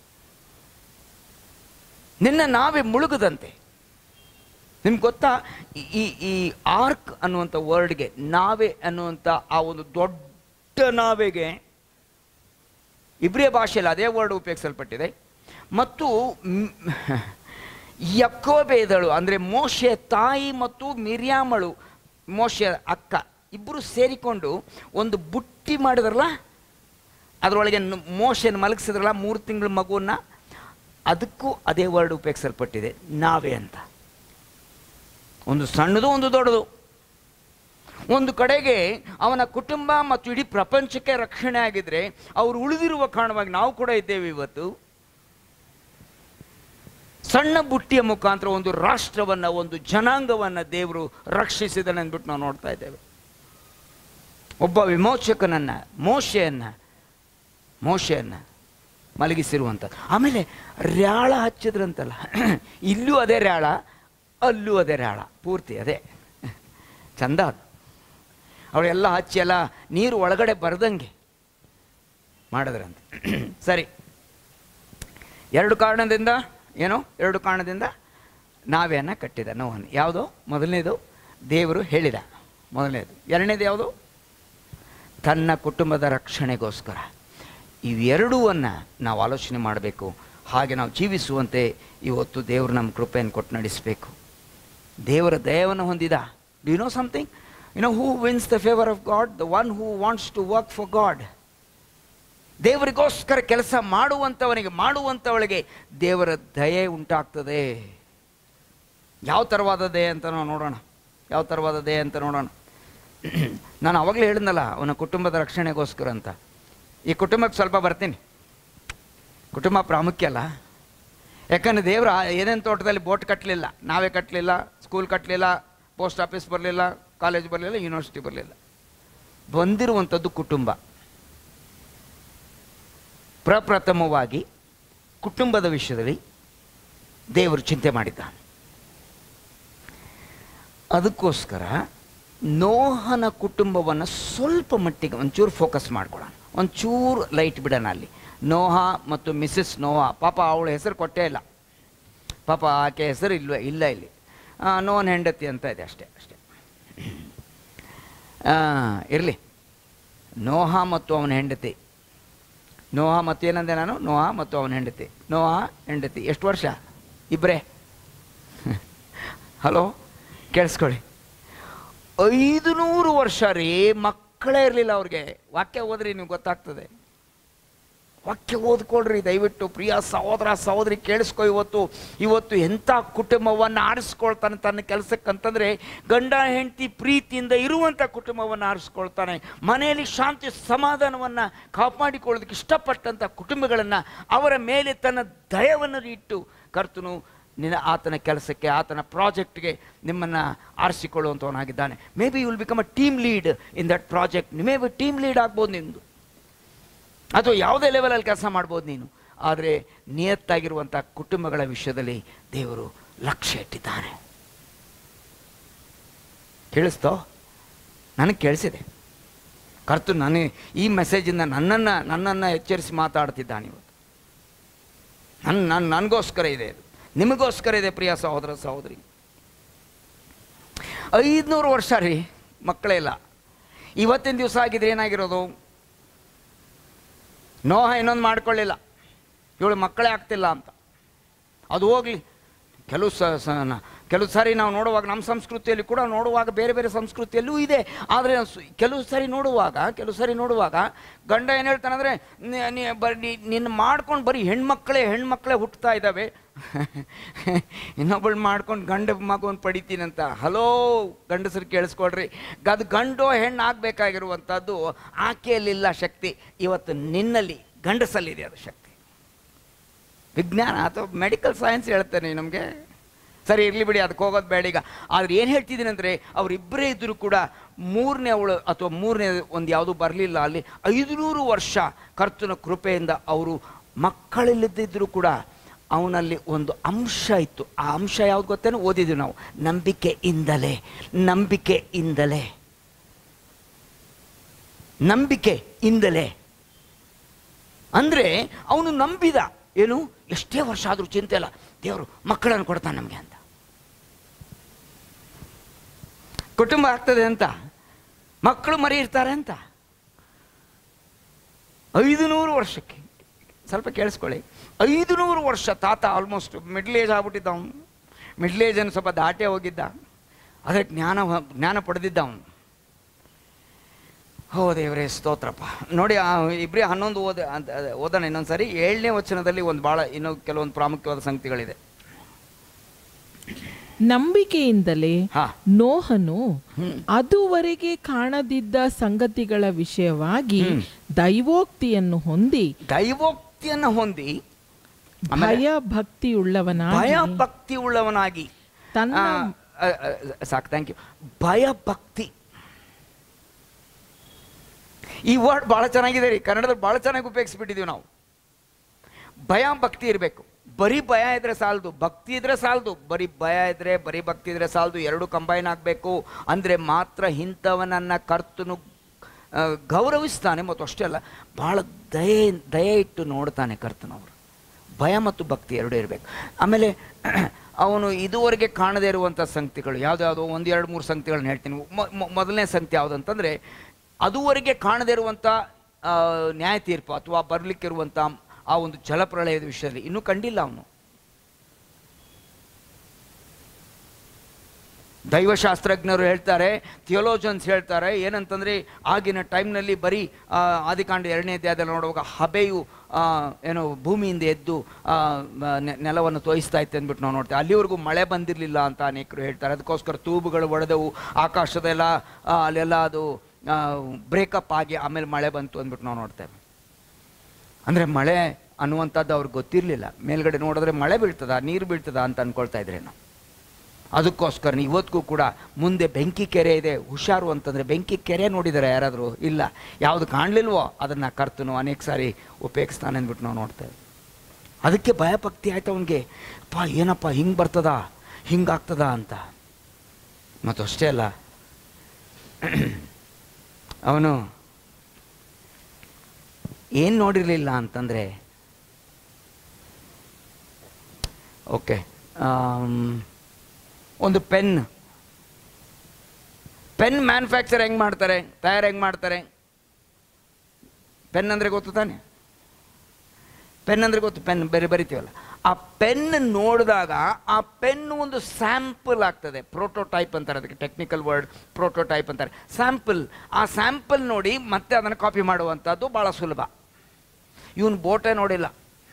ನಿನ್ನ ನಾವೇ ಮುಳುಗದಂತೆ ನಿಮ್ಗೆ ಗೊತ್ತಾ ಈ- ಈ ಈ ಆರ್ಕ್ ಅನ್ನುವಂಥ ವರ್ಡ್ಗೆ ನಾವೇ ಅನ್ನುವಂಥ ಆ ಒಂದು ದೊಡ್ಡ ನಾವೆಗೆ ಇಬ್ರಿಯ ಭಾಷೆಯಲ್ಲಿ ಅದೇ ವರ್ಡ್ ಉಪಯೋಗಿಸಲ್ಪಟ್ಟಿದೆ ಮತ್ತು ಮ್, ಯಕೋಬೇದಳು ಅಂದರೆ ಮೋಶೆ ತಾಯಿ ಮತ್ತು ಮಿರ್ಯಾಮಳು ಮೋಶೆ ಅಕ್ಕ ಇಬ್ಬರು ಸೇರಿಕೊಂಡು ಒಂದು ಬುಟ್ಟಿ ಮಾಡಿದ್ರಲ್ಲ ಅದರೊಳಗೆ ನ- ಮೋಶೆನ ಮಲಗಿಸಿದ್ರಲ್ಲ ಮೂರು ತಿಂಗಳ ಮಗುವನ್ನ ಅದಕ್ಕೂ ಅದೇ ವರ್ಡ್ ಉಪಯೋಗಿಸಲ್ಪಟ್ಟಿದೆ ನಾವೇ ಅಂತ ಒಂದು ಸಣ್ಣದು ಒಂದು ದೊಡ್ಡದು ಒಂದು ಕಡೆಗೆ ಅವನ ಕುಟುಂಬ ಮತ್ತು ಇಡೀ ಪ್ರಪಂಚಕ್ಕೆ ರಕ್ಷಣೆ ಆಗಿದ್ರೆ ಅವರು ಉಳಿದಿರುವ ಕಾರಣವಾಗಿ ನಾವು ಕೂಡ ಇದ್ದೇವೆ ಇವತ್ತು ಸಣ್ಣ ಬುಟ್ಟಿಯ ಮುಖಾಂತರ ಒಂದು ರಾಷ್ಟ್ರವನ್ನ ಒಂದು ಜನಾಂಗವನ್ನ ದೇವರು ರಕ್ಷಿಸಿದನು ಅಂದ್ಬಿಟ್ಟು ನಾವು ನೋಡ್ತಾ ಇದ್ದೇವೆ ಒಬ್ಬ ವಿಮೋಚಕನನ್ನ ಮೋಶೆಯನ್ನ ಮೋಶೆಯನ್ನ ಮಲಗಿಸಿರುವಂಥದ್ದು ಆಮೇಲೆ ರ್ಯಾಳ ಹಚ್ಚಿದ್ರಂತಲ್ಲ ಇಲ್ಲೂ ಅದೇ ರ್ಯಾಳ ಅಲ್ಲೂ ಅದೇ ರ್ಯಾಳ ಪೂರ್ತಿ ಅದೇ ಚಂದ ಅದು ಅವಳೆಲ್ಲ ಹಚ್ಚಿ ಎಲ್ಲ ನೀರು ಒಳಗಡೆ ಬರದಂಗೆ ಮಾಡಿದ್ರಂತೆ ಸರಿ ಎರಡು ಕಾರಣದಿಂದ ಏನೋ ಎರಡು ಕಾರಣದಿಂದ ನಾವೇನ ಕಟ್ಟಿದ ನೋವನ್ ಯಾವುದು ಮೊದಲನೇದು ದೇವರು ಹೇಳಿದ ಮೊದಲನೇದು ಎರಡನೇದು ಯಾವುದು ತನ್ನ ಕುಟುಂಬದ ರಕ್ಷಣೆಗೋಸ್ಕರ ಇವೆರಡೂವನ್ನು ನಾವು ಆಲೋಚನೆ ಮಾಡಬೇಕು ಹಾಗೆ ನಾವು ಜೀವಿಸುವಂತೆ ಇವತ್ತು ದೇವರು ನಮ್ಮ ಕೃಪೆಯನ್ನು ಕೊಟ್ಟು ನಡೆಸಬೇಕು ದೇವರ ದಯವನ್ನು ಹೊಂದಿದ do you know something you know who wins the favour of God the one who wants to work for God ದೇವರಿಗೋಸ್ಕರ ಕೆಲಸ ಮಾಡುವಂಥವನಿಗೆ ಮಾಡುವಂಥವಳಿಗೆ ದೇವರ ದಯೆ ಉಂಟಾಗ್ತದೆ ಯಾವ ಥರವಾದ ದಯೆ ಅಂತ ನಾವು ನೋಡೋಣ ಯಾವ ಥರವಾದ ದಯೆ ಅಂತ ನೋಡೋಣ ನಾನು ಅವಾಗಲೇ ಹೇಳಿದ್ನಲ್ಲ ಅವನ ಕುಟುಂಬದ ರಕ್ಷಣೆಗೋಸ್ಕರ ಅಂತ ಈ ಕುಟುಂಬಕ್ಕೆ ಸ್ವಲ್ಪ ಬರ್ತೀನಿ ಕುಟುಂಬ ಪ್ರಾಮುಖ್ಯ ಅಲ್ಲ ಯಾಕಂದ್ರೆ ದೇವರ ಏನೇನು ತೋಟದಲ್ಲಿ ಬೋಟ್ ಕಟ್ಟಲಿಲ್ಲ ನಾವೇ ಕಟ್ಟಲಿಲ್ಲ ಸ್ಕೂಲ್ ಕಟ್ಟಲಿಲ್ಲ ಪೋಸ್ಟ್ ಆಫೀಸ್ ಬರಲಿಲ್ಲ ಕಾಲೇಜ್ ಬರಲಿಲ್ಲ ಯೂನಿವರ್ಸಿಟಿ ಬರಲಿಲ್ಲ ಬಂದಿರುವಂಥದ್ದು ಕುಟುಂಬ ಪ್ರಪ್ರಥಮವಾಗಿ ಕುಟುಂಬದ ವಿಷಯದಲ್ಲಿ ದೇವರು ಚಿಂತೆ ಮಾಡಿದ್ದಾನೆ ಅದಕ್ಕೋಸ್ಕರ ನೋಹನ ಕುಟುಂಬವನ್ನು ಸ್ವಲ್ಪ ಮಟ್ಟಿಗೆ ಒಂಚೂರು ಫೋಕಸ್ ಮಾಡ್ಕೊಳ್ಳೋಣ ಒಂಚೂರು ಲೈಟ್ ಬಿಡೋಣ ಅಲ್ಲಿ ನೋಹ ಮತ್ತು ಮಿಸ್ಸಸ್ ನೋಹ ಪಾಪ ಅವಳ ಹೆಸರು ಕೊಟ್ಟೇ ಇಲ್ಲ ಪಾಪ ಆಕೆ ಹೆಸರು ಇಲ್ವ ಇಲ್ಲ ಇಲ್ಲಿ ಆ, ನೋಹನ ಹೆಂಡತಿ ಅಂತ ಇದೆ ಅಷ್ಟೇ ಅಷ್ಟೇ ಇರಲಿ ನೋಹ ಮತ್ತು ಅವನ ಹೆಂಡತಿ ನೋಹ ಮತ್ತು ಏನಂದೆ ನಾನು ನೋಹ ಮತ್ತು ಅವನ ಹೆಂಡತಿ ನೋಹ ಹೆಂಡತಿ ಎಷ್ಟು ವರ್ಷ ಇಬ್ಬರೇ ಹಲೋ ಕೇಳಿಸ್ಕೊಳ್ಳಿ ಐದು ನೂರು ವರ್ಷ ರೀ ಮಕ್ಕಳೇ ಇರಲಿಲ್ಲ ಅವ್ರಿಗೆ ವಾಕ್ಯ ಓದ್ರಿ ನೀವು ಗೊತ್ತಾಗ್ತದೆ ವಾಕ್ಯ ಓದ್ಕೊಳ್ರಿ ದಯವಿಟ್ಟು ಪ್ರಿಯ ಸಹೋದರ ಸಹೋದರಿ ಕೇಳಿಸ್ಕೊ ಇವತ್ತು ಇವತ್ತು ಎಂಥ ಕುಟುಂಬವನ್ನು ಆರಿಸ್ಕೊಳ್ತಾನೆ ತನ್ನ ಕೆಲಸಕ್ಕಂತಂದ್ರೆ ಗಂಡ ಹೆಂಡತಿ ಪ್ರೀತಿಯಿಂದ ಇರುವಂಥ ಕುಟುಂಬವನ್ನು ಆರಿಸ್ಕೊಳ್ತಾನೆ ಮನೆಯಲ್ಲಿ ಶಾಂತಿ ಸಮಾಧಾನವನ್ನು ಕಾಪಾಡಿಕೊಳ್ಳೋದಕ್ಕೆ ಇಷ್ಟಪಟ್ಟಂಥ ಕುಟುಂಬಗಳನ್ನು ಅವರ ಮೇಲೆ ತನ್ನ ದಯವನ್ನು ಇಟ್ಟು ಕರ್ತನು ನಿನ್ನ ಆತನ ಕೆಲಸಕ್ಕೆ ಆತನ ಪ್ರಾಜೆಕ್ಟ್ಗೆ ನಿಮ್ಮನ್ನು ಆರಿಸಿಕೊಳ್ಳುವಂಥವನಾಗಿದ್ದಾನೆ maybe you will become a team lead in that project maybe team lead ಆಗ್ಬೋದು ನಿಂದು ಅಥವಾ ಯಾವುದೇ ಲೆವೆಲಲ್ಲಿ ಕೆಲಸ ಮಾಡ್ಬೋದು ನೀನು ಆದರೆ ನಿಯತ್ತಾಗಿರುವಂಥ ಕುಟುಂಬಗಳ ವಿಷಯದಲ್ಲಿ ದೇವರು ಲಕ್ಷ್ಯ ಇಟ್ಟಿದ್ದಾನೆ ಕೇಳಿಸ್ತೋ ನನಗೆ ಕೇಳಿಸಿದೆ ಕರ್ತು ನಾನು ಈ ಮೆಸೇಜಿಂದ ನನ್ನನ್ನು ನನ್ನನ್ನು ಎಚ್ಚರಿಸಿ ಮಾತಾಡ್ತಿದ್ದಾನೆ ಇವತ್ತು ನನ್ನ ನನ್ನ ನನಗೋಸ್ಕರ ಇದೆ ಇದು ನಿಮಗೋಸ್ಕರ ಇದೆ ಪ್ರಿಯ ಸಹೋದರ ಸಹೋದರಿ ಐದುನೂರು ವರ್ಷ ರೀ ಮಕ್ಕಳೇ ಇಲ್ಲ ಇವತ್ತಿನ ದಿವಸ ಆಗಿದ್ರೆ ಏನಾಗಿರೋದು ನೋಹ ಇನ್ನೊಂದು ಮಾಡ್ಕೊಳ್ಳಿಲ್ಲ ಇವಳು ಮಕ್ಕಳೇ ಆಗ್ತಿಲ್ಲ ಅಂತ ಅದು ಹೋಗಲಿ ಕೆಲವು ಸ ಸ- ನ- ಕೆಲವು ಸಾರಿ ನಾವು ನೋಡುವಾಗ ನಮ್ಮ ಸಂಸ್ಕೃತಿಯಲ್ಲಿ ಕೂಡ ನೋಡುವಾಗ ಬೇರೆ ಬೇರೆ ಸಂಸ್ಕೃತಿಯಲ್ಲೂ ಇದೆ ಆದರೆ ಸ್- ಕೆಲವು ಸಾರಿ ನೋಡುವಾಗ ಕೆಲವು ಸಾರಿ ನೋಡುವಾಗ ಗಂಡ ಏನು ಹೇಳ್ತಾನಂದರೆ ನೀ ಬರೀ ನಿನ್ನ ಮಾಡ್ಕೊಂಡು ಬರೀ ಹೆಣ್ಮಕ್ಳೇ ಹೆಣ್ಮಕ್ಳೇ ಹುಟ್ಟುತ್ತಾ ಇದ್ದಾವೆ ಇನ್ನೊಬ್ಬಳು ಮಾಡ್ಕೊಂಡು ಗಂಡ ಮಗುವನ್ನು ಪಡಿತೀನಂತ ಹಲೋ ಗಂಡಸರು ಕೇಳಿಸ್ಕೊಳ್ರಿ ಅದು ಗಂಡು ಹೆಣ್ಣು ಆಗಬೇಕಾಗಿರುವಂಥದ್ದು ಆಕೆಯಲ್ಲಿಲ್ಲ ಶಕ್ತಿ ಇವತ್ತು ನಿನ್ನಲ್ಲಿ ಗಂಡಸಲ್ಲಿದೆ ಅದು ಶಕ್ತಿ ವಿಜ್ಞಾನ ಅಥವಾ ಮೆಡಿಕಲ್ ಸೈನ್ಸ್ ಹೇಳ್ತೇನೆ ನಮಗೆ ಸರಿ ಇರಲಿ ಬಿಡಿ ಅದಕ್ಕೆ ಹೋಗೋದು ಬೇಡ ಈಗ ಆದ್ರೆ ಏನು ಹೇಳ್ತಿದ್ದೀನಿ ಅಂದರೆ ಅವರಿಬ್ಬರೇ ಇದ್ದರೂ ಕೂಡ ಮೂರನೇ ಅವಳು ಅಥವಾ ಮೂರನೇ ಒಂದು ಯಾವುದು ಬರಲಿಲ್ಲ ಅಲ್ಲಿ ಐದುನೂರು ವರ್ಷ ಕರ್ತನ ಕೃಪೆಯಿಂದ ಅವರು ಮಕ್ಕಳಿಲ್ಲದಿದ್ದರೂ ಕೂಡ ಅವನಲ್ಲಿ ಒಂದು ಅಂಶ ಇತ್ತು ಆ ಅಂಶ ಯಾವ್ದು ಗೊತ್ತೇನೋ ಓದಿದ್ವಿ ನಾವು ನಂಬಿಕೆಯಿಂದಲೇ ನಂಬಿಕೆಯಿಂದಲೇ ನಂಬಿಕೆಯಿಂದಲೇ ಅಂದರೆ ಅವನು ನಂಬಿದ ಏನು ಎಷ್ಟೇ ವರ್ಷ ಆದರೂ ಚಿಂತೆ ಇಲ್ಲ ದೇವರು ಮಕ್ಕಳನ್ನು ಕೊಡ್ತಾನೆ ನಮಗೆ ಅಂತ ಕುಟುಂಬ ಆಗ್ತದೆ ಅಂತ ಮಕ್ಕಳು ಮರಿ ಇರ್ತಾರೆ ಅಂತ ಐದು ನೂರು ವರ್ಷಕ್ಕೆ ಸ್ವಲ್ಪ ಕೇಳಿಸ್ಕೊಳ್ಳಿ ಐದು ನೂರು ವರ್ಷ ತಾತ ಆಲ್ಮೋಸ್ಟ್ ಮಿಡ್ಲ್ ಏಜ್ ಆಗ್ಬಿಟ್ಟಿದ್ದ ಅವನು ಮಿಡ್ಲ್ ಏಜನ್ನು ಸ್ವಲ್ಪ ದಾಟೆ ಹೋಗಿದ್ದ ಆದರೆ ಜ್ಞಾನ ಜ್ಞಾನ ಪಡೆದಿದ್ದ ಅವನು ಹೋ ದೇವರೇ ಸ್ತೋತ್ರಪ್ಪ ನೋಡಿ ಆ ಇಬ್ಬರೇ ಹನ್ನೊಂದು ಓದ ಅಂತ ಅದೇ, ಓದೋಣ ಇನ್ನೊಂದು ಸರಿ ಏಳನೇ ವಚನದಲ್ಲಿ ಒಂದು ಭಾಳ ಇನ್ನೂ ಕೆಲವೊಂದು ಪ್ರಾಮುಖ್ಯವಾದ ಸಂಗತಿಗಳಿದೆ ನಂಬಿಕೆಯಿಂದಲೇ ಹಾ ನೋಹನು ಹ್ಮ್. ಅದುವರೆಗೆ ಕಾಣದಿದ್ದ ಸಂಗತಿಗಳ ವಿಷಯವಾಗಿ ಹ್ಮ್. ದೈವೋಕ್ತಿಯನ್ನು ಹೊಂದಿ ದೈವೋಕ್ತಿಯನ್ನು ಹೊಂದಿ ಆಮೇಲೆ ಭಯ ಭಕ್ತಿಯುಳ್ಳವನಾಗಿ ಭಯ ಭಕ್ತಿ ಉಳ್ಳವನಾಗಿ ತನ್ನ ಆ, ಆ, ಆ, ಸಾಕು ಥ್ಯಾಂಕ್ ಯು ಭಯ ಭಕ್ತಿ ಈ ವರ್ಡ್ ಭಾಳ ಚೆನ್ನಾಗಿದೆ ರೀ ಕನ್ನಡದಲ್ಲಿ ಭಾಳ ಚೆನ್ನಾಗಿ ಉಪಯೋಗಿಸ್ಬಿಟ್ಟಿದ್ದೀವಿ ನಾವು ಭಯ ಭಕ್ತಿ ಇರಬೇಕು ಬರೀ ಭಯ ಇದ್ರೆ ಸಾಲದು ಭಕ್ತಿ ಇದ್ರೆ ಸಾಲದು ಬರೀ ಭಯ ಇದ್ರೆ ಬರೀ ಭಕ್ತಿ ಇದ್ರೆ ಸಾಲದು ಎರಡು ಕಂಬೈನ್ ಆಗಬೇಕು ಅಂದರೆ ಮಾತ್ರ ಇಂಥವನನ್ನು ಕರ್ತನು ಆ, ಗೌರವಿಸ್ತಾನೆ ಮತ್ತು ಅಷ್ಟೇ ಅಲ್ಲ ಭಾಳ ದಯೆ ದಯೆ ಇಟ್ಟು ನೋಡ್ತಾನೆ ಕರ್ತನವರು ಭಯ ಮತ್ತು ಭಕ್ತಿ ಎರಡೂ ಇರಬೇಕು ಆಮೇಲೆ ಅವನು ಇದುವರೆಗೆ ಕಾಣದೇ ಇರುವಂಥ ಸಂಗತಿಗಳು ಯಾವುದ್ಯಾವುದೋ ಒಂದು ಎರಡು ಮೂರು ಸಂಗತಿಗಳನ್ನ ಹೇಳ್ತೀನಿ ಮೊ- ಮೊ- ಮೊದಲನೇ ಸಂಗತಿ ಯಾವುದಂತಂದರೆ ಅದುವರೆಗೆ ಕಾಣದೇ ಇರುವಂಥ ಆ, ನ್ಯಾಯ ತೀರ್ಪು ಅಥವಾ ಬರಲಿಕ್ಕಿರುವಂಥ ಆ ಒಂದು ಜಲಪ್ರಳಯದ ವಿಷಯದಲ್ಲಿ ಇನ್ನೂ ಕಂಡಿಲ್ಲ ಅವನು ದೈವಶಾಸ್ತ್ರಜ್ಞರು ಹೇಳ್ತಾರೆ ಥಿಯೋಲೋಜನ್ಸ್ ಹೇಳ್ತಾರೆ ಏನಂತಂದರೆ ಆಗಿನ ಟೈಮ್ನಲ್ಲಿ ಬರೀ ಆ, ಆದಿಕಾಂಡ ಎರಡನೇ ಅಧ್ಯಾಯದಲ್ಲಿ ನೋಡುವಾಗ ಹಬೆಯು ಆ, ಏನು ಭೂಮಿಯಿಂದ ಎದ್ದು ಆ, ನೆ- ನೆಲವನ್ನು ತೋಯಿಸ್ತಾ ಇತ್ತು ಅಂದ್ಬಿಟ್ಟು ನಾವು ನೋಡ್ತೇವೆ ಅಲ್ಲಿವರೆಗೂ ಮಳೆ ಬಂದಿರಲಿಲ್ಲ ಅಂತ ಅನೇಕರು ಹೇಳ್ತಾರೆ ಅದಕ್ಕೋಸ್ಕರ ತೂಬುಗಳು ಒಡೆದವು ಆಕಾಶದೆಲ್ಲ ಆ, ಅಲ್ಲೆಲ್ಲ ಅದು ಬ್ರೇಕಪ್ ಆಗಿ ಆಮೇಲೆ ಮಳೆ ಬಂತು ಅಂದ್ಬಿಟ್ಟು ನಾವು ನೋಡ್ತೇವೆ ಅಂದರೆ ಮಳೆ ಅನ್ನುವಂಥದ್ದು ಅವ್ರಿಗೆ ಗೊತ್ತಿರಲಿಲ್ಲ ಮೇಲ್ಗಡೆ ನೋಡಿದ್ರೆ ಮಳೆ ಬೀಳ್ತದ ನೀರು ಬೀಳ್ತದ ಅಂತ ಅನ್ಕೊಳ್ತಾ ಇದ್ರೆ ನಾವು ಅದಕ್ಕೋಸ್ಕರ ಇವತ್ತಿಗೂ ಕೂಡ ಮುಂದೆ ಬೆಂಕಿ ಕೆರೆ ಇದೆ ಹುಷಾರು ಅಂತಂದರೆ ಬೆಂಕಿ ಕೆರೆ ನೋಡಿದ್ದಾರೆ ಯಾರಾದರೂ ಇಲ್ಲ ಯಾವುದು ಕಾಣಲಿಲ್ವೋ ಅದನ್ನು ಕರ್ತನು ಅನೇಕ ಸಾರಿ ಉಪಯೋಗಿಸ್ತಾನೆ ಅಂದ್ಬಿಟ್ಟು ನಾವು ನೋಡ್ತೇವೆ ಅದಕ್ಕೆ ಭಯಭಕ್ತಿ ಆಯ್ತು ಅವನಿಗೆ ಪಾ ಏನಪ್ಪ ಹಿಂಗೆ ಬರ್ತದ ಹಿಂಗಾಗ್ತದ ಅಂತ ಮತ್ತು ಅಷ್ಟೇ ಅಲ್ಲ ಅವನು ಏನು ನೋಡಿರಲಿಲ್ಲ ಅಂತಂದರೆ ಓಕೆ ಒಂದು ಪೆನ್ ಪೆನ್ ಮ್ಯಾನುಫ್ಯಾಕ್ಚರ್ ಹೆಂಗೆ ಮಾಡ್ತಾರೆ ತಯಾರು ಹೆಂಗೆ ಮಾಡ್ತಾರೆ ಪೆನ್ ಅಂದರೆ ಗೊತ್ತು ತಾನೆ ಪೆನ್ ಅಂದರೆ ಗೊತ್ತು ಪೆನ್ ಬೇರೆ ಬರಿತೀವಲ್ಲ ಆ ಪೆನ್ ನೋಡಿದಾಗ ಆ ಪೆನ್ ಒಂದು ಸ್ಯಾಂಪಲ್ ಆಗ್ತದೆ ಪ್ರೋಟೋಟೈಪ್ ಅಂತಾರೆ ಅದಕ್ಕೆ ಟೆಕ್ನಿಕಲ್ ವರ್ಡ್ ಪ್ರೋಟೋಟೈಪ್ ಅಂತಾರೆ ಸ್ಯಾಂಪಲ್ ಆ ಸ್ಯಾಂಪಲ್ ನೋಡಿ ಮತ್ತೆ ಅದನ್ನು ಕಾಪಿ ಮಾಡುವಂಥದ್ದು ಭಾಳ ಸುಲಭ ಇವನು ಬೋಟೇ ನೋಡಿಲ್ಲ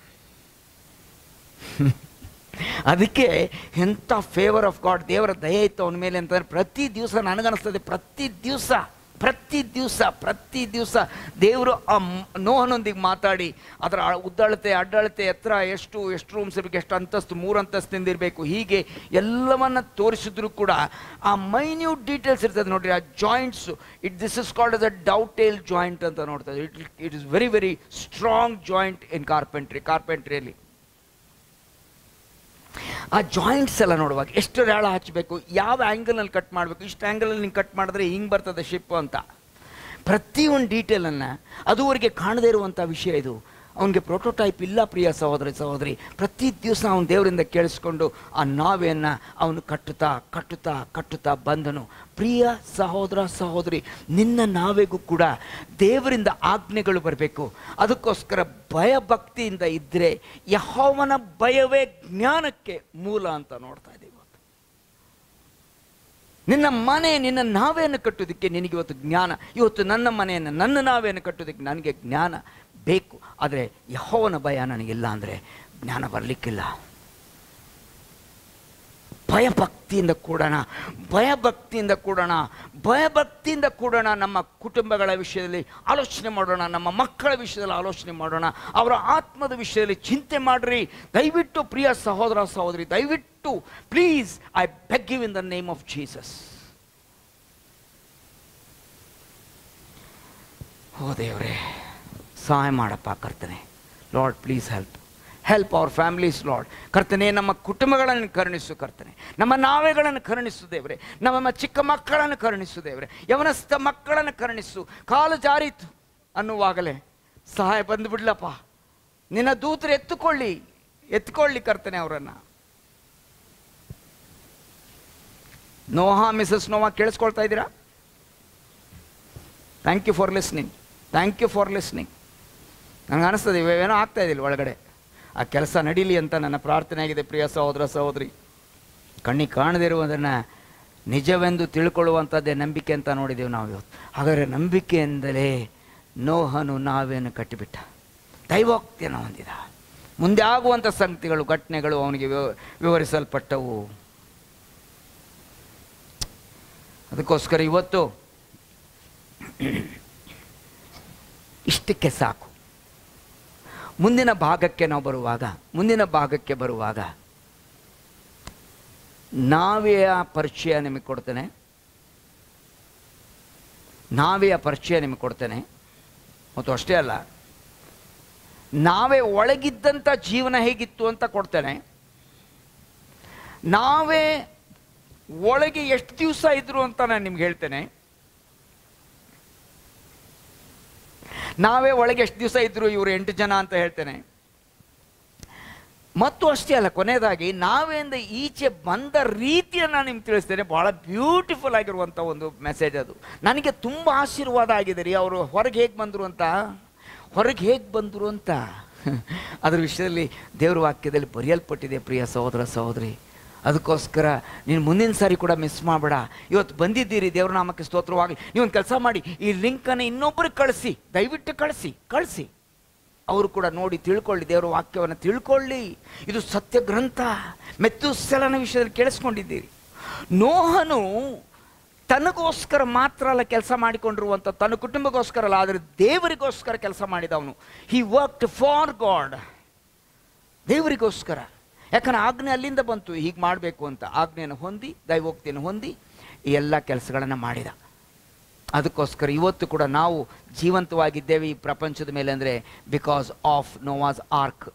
ಅದಕ್ಕೆ ಎಂಥ ಫೇವರ್ ಆಫ್ ಗಾಡ್ ದೇವರ ದಯೆ ಇತ್ತು ಅವನ ಮೇಲೆ ಅಂತಂದ್ರೆ ಪ್ರತಿ ದಿವಸ ನನಗನ್ನಿಸ್ತದೆ ಪ್ರತಿ ದಿವಸ ಪ್ರತಿ ದಿವಸ ಪ್ರತಿ ದಿವಸ ದೇವರು ಆ ಮ್- ನೋಹನೊಂದಿಗೆ ಮಾತಾಡಿ ಅದರ ಆ ಉದ್ದಳತೆ ಅಡ್ಡಳತೆ ಎತ್ತರ ಎಷ್ಟು ಎಷ್ಟು ರೂಮ್ಸ್ ಇರಬೇಕು ಎಷ್ಟು ಅಂತಸ್ತು ಮೂರು ಅಂತಸ್ತಿಂದ ಇರಬೇಕು ಹೀಗೆ ಎಲ್ಲವನ್ನ ತೋರಿಸಿದ್ರು ಕೂಡ ಆ ಮೈನ್ಯೂಟ್ ಡೀಟೇಲ್ಸ್ ಇರ್ತದೆ ನೋಡ್ರಿ ಆ joints it this is called as a dovetail joint ಅಂತ ನೋಡ್ತದೆ it it is very very strong joint in carpentry ಕಾರ್ಪೆಂಟ್ರಿಯಲ್ಲಿ ಆ ಜಾಯಿಂಟ್ಸ್ ಎಲ್ಲ ನೋಡುವಾಗ ಎಷ್ಟು ರೇಳ ಹಚ್ಚಬೇಕು ಯಾವ ಆ್ಯಂಗಲಲ್ಲಿ ಕಟ್ ಮಾಡಬೇಕು ಇಷ್ಟು ಆ್ಯಂಗಲಲ್ಲಿ ನೀವು ಕಟ್ ಮಾಡಿದ್ರೆ ಹಿಂಗೆ ಬರ್ತದೆ ಶಿಪ್ ಅಂತ ಪ್ರತಿಯೊಂದು ಡೀಟೇಲನ್ನು ಅದುವರೆಗೆ ಕಾಣದೇ ಇರುವಂಥ ವಿಷಯ ಇದು ಅವನಿಗೆ ಪ್ರೋಟೋಟೈಪ್ ಇಲ್ಲ ಪ್ರಿಯ ಸಹೋದರಿ ಸಹೋದರಿ ಪ್ರತಿ ದಿವಸ ಅವನು ದೇವರಿಂದ ಕೇಳಿಸ್ಕೊಂಡು ಆ ನಾವೆಯನ್ನು ಅವನು ಕಟ್ಟುತ್ತಾ ಕಟ್ಟುತ್ತಾ ಕಟ್ಟುತ್ತಾ ಬಂದನು ಪ್ರಿಯ ಸಹೋದರ ಸಹೋದರಿ ನಿನ್ನ ನಾವೆಗೂ ಕೂಡ ದೇವರಿಂದ ಆಜ್ಞೆಗಳು ಬರಬೇಕು ಅದಕ್ಕೋಸ್ಕರ ಭಯಭಕ್ತಿಯಿಂದ ಇದ್ದರೆ ಯಹೋವನ ಭಯವೇ ಜ್ಞಾನಕ್ಕೆ ಮೂಲ ಅಂತ ನೋಡ್ತಾ ಇದ್ದೀವಿ ಇವತ್ತು. ನಿನ್ನ ಮನೆ ನಿನ್ನ ನಾವೆಯನ್ನು ಕಟ್ಟೋದಕ್ಕೆ ನಿನಗೆ ಇವತ್ತು ಜ್ಞಾನ ಇವತ್ತು ನನ್ನ ಮನೆಯನ್ನು ನನ್ನ ನಾವೆಯನ್ನು ಕಟ್ಟೋದಕ್ಕೆ ನನಗೆ ಜ್ಞಾನ ಬೇಕು ಆದರೆ ಯಹೋವನ ಭಯ ನನಗಿಲ್ಲ ಅಂದರೆ ಜ್ಞಾನ ಬರಲಿಕ್ಕಿಲ್ಲ ಭಯಭಕ್ತಿಯಿಂದ ಕೂಡೋಣ ಭಯಭಕ್ತಿಯಿಂದ ಕೂಡೋಣ ಭಯಭಕ್ತಿಯಿಂದ ಕೂಡೋಣ ನಮ್ಮ ಕುಟುಂಬಗಳ ವಿಷಯದಲ್ಲಿ ಆಲೋಚನೆ ಮಾಡೋಣ ನಮ್ಮ ಮಕ್ಕಳ ವಿಷಯದಲ್ಲಿ ಆಲೋಚನೆ ಮಾಡೋಣ ಅವರ ಆತ್ಮದ ವಿಷಯದಲ್ಲಿ ಚಿಂತೆ ಮಾಡ್ರಿ ದಯವಿಟ್ಟು ಪ್ರಿಯ ಸಹೋದರ ಸಹೋದರಿ ದಯವಿಟ್ಟು please I beg you in the name of Jesus ಓ ದೇವರೇ ಸಹಾಯ ಮಾಡಪ್ಪ ಕರ್ತನೆ Lord please help help our families Lord ಕರ್ತನೆ ನಮ್ಮ ಕುಟುಂಬಗಳನ್ನು ಕರುಣಿಸು ಕರ್ತನೆ ನಮ್ಮ ನಾವೆಗಳನ್ನು ಕರುಣಿಸು ದೇವ್ರೆ ನಮ್ಮ ಚಿಕ್ಕ ಮಕ್ಕಳನ್ನು ಕರುಣಿಸು ದೇವ್ರೆ ಯವನಸ್ಥ ಮಕ್ಕಳನ್ನು ಕರುಣಿಸು ಕಾಲು ಜಾರಿತು ಅನ್ನುವಾಗಲೇ ಸಹಾಯ ಬಂದುಬಿಡ್ಲಪ್ಪ ನಿನ್ನ ದೂತರು ಎತ್ತುಕೊಳ್ಳಿ ಎತ್ಕೊಳ್ಳಿ ಕರ್ತನೆ ಅವರನ್ನು ನೋಹಾ ಮಿಸಸ್ ನೋವಾ ಕೇಳಿಸ್ಕೊಳ್ತಾ ಇದ್ದೀರಾ thank you for listening thank you for listening ನನಗೆ ಅನಿಸ್ತದೆ ಇವೇನೋ ಆಗ್ತಾ ಇದಿಲ್ಲ ಒಳಗಡೆ ಆ ಕೆಲಸ ನಡೀಲಿ ಅಂತ ನನ್ನ ಪ್ರಾರ್ಥನೆ ಆಗಿದೆ ಪ್ರಿಯ ಸಹೋದರ ಸಹೋದರಿ ಕಣ್ಣಿಗೆ ಕಾಣದೇ ಇರುವುದನ್ನು ನಿಜವೆಂದು ತಿಳ್ಕೊಳ್ಳುವಂಥದ್ದೇ ನಂಬಿಕೆ ಅಂತ ನೋಡಿದ್ದೇವೆ ನಾವು ಇವತ್ತು ಹಾಗಾದರೆ ನಂಬಿಕೆಯಿಂದಲೇ ನೋಹನು ನಾವೇನು ಕಟ್ಟಿಬಿಟ್ಟ ದೈವೋಕ್ತಿಯನ್ನು ಹೊಂದಿದ ಮುಂದೆ ಆಗುವಂಥ ಸಂಗತಿಗಳು ಘಟನೆಗಳು ಅವನಿಗೆ ವಿವ ವಿವರಿಸಲ್ಪಟ್ಟವು ಅದಕ್ಕೋಸ್ಕರ ಇವತ್ತು ಇಷ್ಟಕ್ಕೆ ಸಾಕು ಮುಂದಿನ ಭಾಗಕ್ಕೆ ನಾವು ಬರುವಾಗ ಮುಂದಿನ ಭಾಗಕ್ಕೆ ಬರುವಾಗ ನಾವೆಯ ಪರಿಚಯ ನಿಮಗೆ ಕೊಡ್ತೇನೆ ನಾವೆಯ ಪರಿಚಯ ನಿಮಗೆ ಕೊಡ್ತೇನೆ ಮತ್ತು ಅಷ್ಟೇ ಅಲ್ಲ ನಾವೇ ಒಳಗಿದ್ದಂಥ ಜೀವನ ಹೇಗಿತ್ತು ಅಂತ ಕೊಡ್ತೇನೆ ನಾವೇ ಒಳಗೆ ಎಷ್ಟು ದಿವಸ ಇದ್ರು ಅಂತ ನಾನು ನಿಮ್ಗೆ ಹೇಳ್ತೇನೆ ನಾವೇ ಒಳಗೆ ಎಷ್ಟು ದಿವಸ ಇದ್ರು ಇವರು ಎಂಟು ಜನ ಅಂತ ಹೇಳ್ತೇನೆ ಮತ್ತು ಅಷ್ಟೇ ಅಲ್ಲ ಕೊನೆಯದಾಗಿ ನಾವೇಂದ ಈಚೆ ಬಂದ ರೀತಿಯನ್ನು ನಾನು ನಿಮ್ಗೆ ತಿಳಿಸ್ತೇನೆ ಭಾಳ ಬ್ಯೂಟಿಫುಲ್ ಆಗಿರುವಂಥ ಒಂದು ಮೆಸೇಜ್ ಅದು ನನಗೆ ತುಂಬ ಆಶೀರ್ವಾದ ಆಗಿದೆ ರೀ ಅವರು ಹೊರಗೆ ಹೇಗೆ ಬಂದರು ಅಂತ ಹೊರಗೆ ಹೇಗೆ ಬಂದರು ಅಂತ ಅದ್ರ ವಿಷಯದಲ್ಲಿ ದೇವ್ರ ವಾಕ್ಯದಲ್ಲಿ ಬರೆಯಲ್ಪಟ್ಟಿದೆ ಪ್ರಿಯ ಸಹೋದರ ಸಹೋದರಿ ಅದಕ್ಕೋಸ್ಕರ ನೀನು ಮುಂದಿನ ಸಾರಿ ಕೂಡ ಮಿಸ್ ಮಾಡಬೇಡ ಇವತ್ತು ಬಂದಿದ್ದೀರಿ ದೇವ್ರ ನಾಮಕ್ಕೆ ಸ್ತೋತ್ರವಾಗಲಿ ನೀವೊಂದು ಕೆಲಸ ಮಾಡಿ ಈ ಲಿಂಕನ್ನು ಇನ್ನೊಬ್ಬರಿಗೆ ಕಳಿಸಿ ದಯವಿಟ್ಟು ಕಳಿಸಿ ಕಳಿಸಿ ಅವರು ಕೂಡ ನೋಡಿ ತಿಳ್ಕೊಳ್ಳಿ ದೇವರ ವಾಕ್ಯವನ್ನು ತಿಳ್ಕೊಳ್ಳಿ ಇದು ಸತ್ಯ ಗ್ರಂಥ ಮೆತ್ತುಸಲನ ವಿಷಯದಲ್ಲಿ ಕೇಳಿಸ್ಕೊಂಡಿದ್ದೀರಿ ನೋಹನು ತನಗೋಸ್ಕರ ಮಾತ್ರ ಅಲ್ಲ ಕೆಲಸ ಮಾಡಿಕೊಂಡಿರುವಂಥ ತನ್ನ ಕುಟುಂಬಕ್ಕೋಸ್ಕರ ಅಲ್ಲ ಆದರೆ ದೇವರಿಗೋಸ್ಕರ ಕೆಲಸ ಮಾಡಿದವನು ಹಿ ವರ್ಕ್ಡ್ ಫಾರ್ ಗಾಡ್ ದೇವರಿಗೋಸ್ಕರ ಯಾಕಂದ್ರೆ ಆಜ್ಞೆ ಅಲ್ಲಿಂದ ಬಂತು ಹೀಗೆ ಮಾಡಬೇಕು ಅಂತ ಆಜ್ಞೆಯನ್ನು ಹೊಂದಿ ದೈವೋಕ್ತಿಯನ್ನು ಹೊಂದಿ ಈ ಎಲ್ಲ ಕೆಲಸಗಳನ್ನು ಮಾಡಿದ ಅದಕ್ಕೋಸ್ಕರ ಇವತ್ತು ಕೂಡ ನಾವು ಜೀವಂತವಾಗಿದ್ದೇವೆ ಈ ಪ್ರಪಂಚದ ಮೇಲೆ ಅಂದರೆ ಬಿಕಾಸ್ ಆಫ್ ನೋವಾಸ್ ಆರ್ಕ್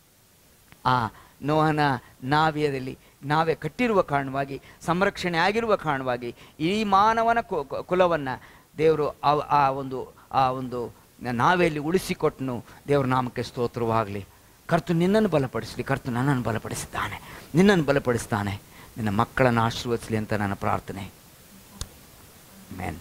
ಆ ನೋಹನ ನಾವ್ಯದಲ್ಲಿ ನಾವೇ ಕಟ್ಟಿರುವ ಕಾರಣವಾಗಿ ಸಂರಕ್ಷಣೆ ಆಗಿರುವ ಕಾರಣವಾಗಿ ಈ ಮಾನವನ ಕು- ಕು- ಕುಲವನ್ನು ದೇವರು ಆ- ಆ ಒಂದು ಆ ಒಂದು ನಾವೆಯಲ್ಲಿ ಉಳಿಸಿಕೊಟ್ಟನು ದೇವ್ರ ನಾಮಕ್ಕೆ ಸ್ತೋತ್ರವಾಗಲಿ ಕರ್ತು ನಿನ್ನನ್ನು ಬಲಪಡಿಸಲಿ ಕರ್ತು ನನ್ನನ್ನು ಬಲಪಡಿಸಿದ್ದಾನೆ ನಿನ್ನನ್ನು ಬಲಪಡಿಸ್ತಾನೆ ನಿನ್ನ ಮಕ್ಕಳನ್ನು ಆಶೀರ್ವದಿಸಲಿ ಅಂತ ನನ್ನ ಪ್ರಾರ್ಥನೆ ಮೇನ್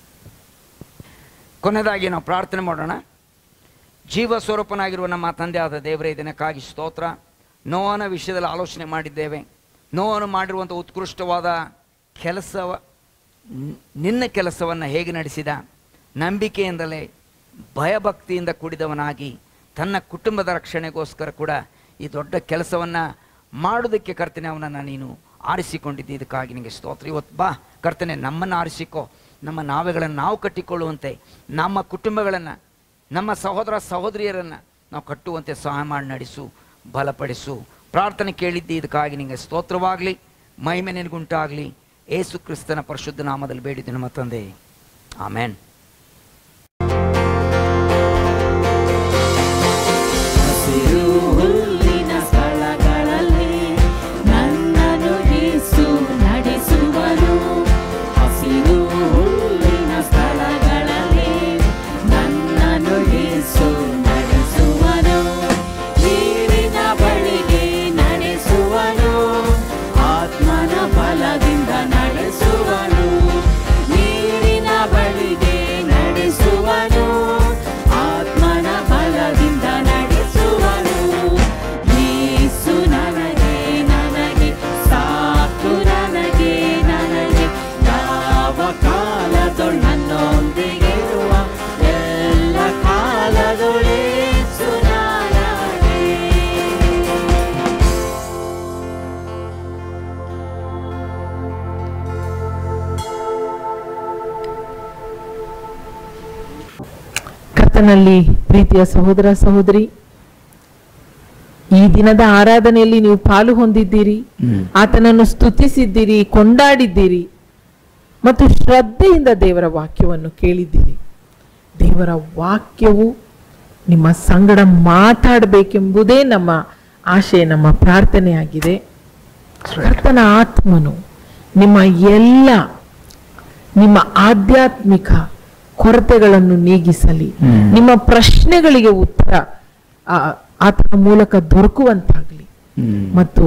ಕೊನೆಯದಾಗಿ ನಾವು ಪ್ರಾರ್ಥನೆ ಮಾಡೋಣ ಜೀವ ಸ್ವರೂಪನಾಗಿರುವ ನಮ್ಮ ತಂದೆ ಆದ ದೇವರೇ ದಿನಕ್ಕಾಗಿ ಸ್ತೋತ್ರ ನೋವನ ವಿಷಯದಲ್ಲಿ ಆಲೋಚನೆ ಮಾಡಿದ್ದೇವೆ ನೋವನ್ನು ಮಾಡಿರುವಂಥ ಉತ್ಕೃಷ್ಟವಾದ ಕೆಲಸವ ನ್- ನಿನ್ನ ಕೆಲಸವನ್ನು ಹೇಗೆ ನಡೆಸಿದ ನಂಬಿಕೆಯಿಂದಲೇ ಭಯಭಕ್ತಿಯಿಂದ ಕೂಡಿದವನಾಗಿ ತನ್ನ ಕುಟುಂಬದ ರಕ್ಷಣೆಗೋಸ್ಕರ ಕೂಡ ಈ ದೊಡ್ಡ ಕೆಲಸವನ್ನು ಮಾಡೋದಕ್ಕೆ ಕರ್ತನೆ ಅವನನ್ನು ನೀನು ಆರಿಸಿಕೊಂಡಿದ್ದಿ ಇದಕ್ಕಾಗಿ ನಿಮಗೆ ಸ್ತೋತ್ರ ಇವತ್ತು ಬಾ ಕರ್ತನೆ ನಮ್ಮನ್ನು ಆರಿಸಿಕೋ ನಮ್ಮ ನಾವೆಗಳನ್ನು ನಾವು ಕಟ್ಟಿಕೊಳ್ಳುವಂತೆ ನಮ್ಮ ಕುಟುಂಬಗಳನ್ನು ನಮ್ಮ ಸಹೋದರ ಸಹೋದರಿಯರನ್ನು ನಾವು ಕಟ್ಟುವಂತೆ ಸಹಾಯ ಮಾಡಿ ನಡೆಸು ಬಲಪಡಿಸು ಪ್ರಾರ್ಥನೆ ಕೇಳಿದ್ದಿ ಇದಕ್ಕಾಗಿ ನಿಮಗೆ ಸ್ತೋತ್ರವಾಗಲಿ ಮಹಿಮೆ ನಿನಗುಂಟಾಗಲಿ ಏಸು ಕ್ರಿಸ್ತನ ಪರಿಶುದ್ಧ ನಾಮದಲ್ಲಿ ಬೇಡಿದ್ದು ನಮ್ಮ ತಂದೆ ಆಮೇನ್ ಹಸಿರು ಹುಲ್ಲಿನ ಸ್ಥಳಗಳಲ್ಲಿ ನನ್ನ ಕರ್ತನಲ್ಲಿ ಪ್ರೀತಿಯ ಸಹೋದರ ಸಹೋದರಿ ಈ ದಿನದ ಆರಾಧನೆಯಲ್ಲಿ ನೀವು ಪಾಲು ಹೊಂದಿದ್ದೀರಿ ಹ್ಮ್. ಆತನನ್ನು ಸ್ತುತಿಸಿದ್ದೀರಿ ಕೊಂಡಾಡಿದ್ದೀರಿ ಮತ್ತು ಶ್ರದ್ಧೆಯಿಂದ ದೇವರ ವಾಕ್ಯವನ್ನು ಕೇಳಿದ್ದೀರಿ ದೇವರ ವಾಕ್ಯವು ನಿಮ್ಮ ಸಂಗಡ ಮಾತಾಡಬೇಕೆಂಬುದೇ ನಮ್ಮ ಆಶೆ ನಮ್ಮ ಪ್ರಾರ್ಥನೆಯಾಗಿದೆ ಕರ್ತನ ಆತ್ಮನು ನಿಮ್ಮ ಎಲ್ಲ ನಿಮ್ಮ ಆಧ್ಯಾತ್ಮಿಕ ಕೊರತೆಗಳನ್ನು ನೀಗಿಸಲಿ ಹ್ಮ್. ನಿಮ್ಮ ಪ್ರಶ್ನೆಗಳಿಗೆ ಉತ್ತರ ಆ, ಆತನ ಮೂಲಕ ದೊರಕುವಂತಾಗಲಿ ಹ್ಮ್. ಮತ್ತು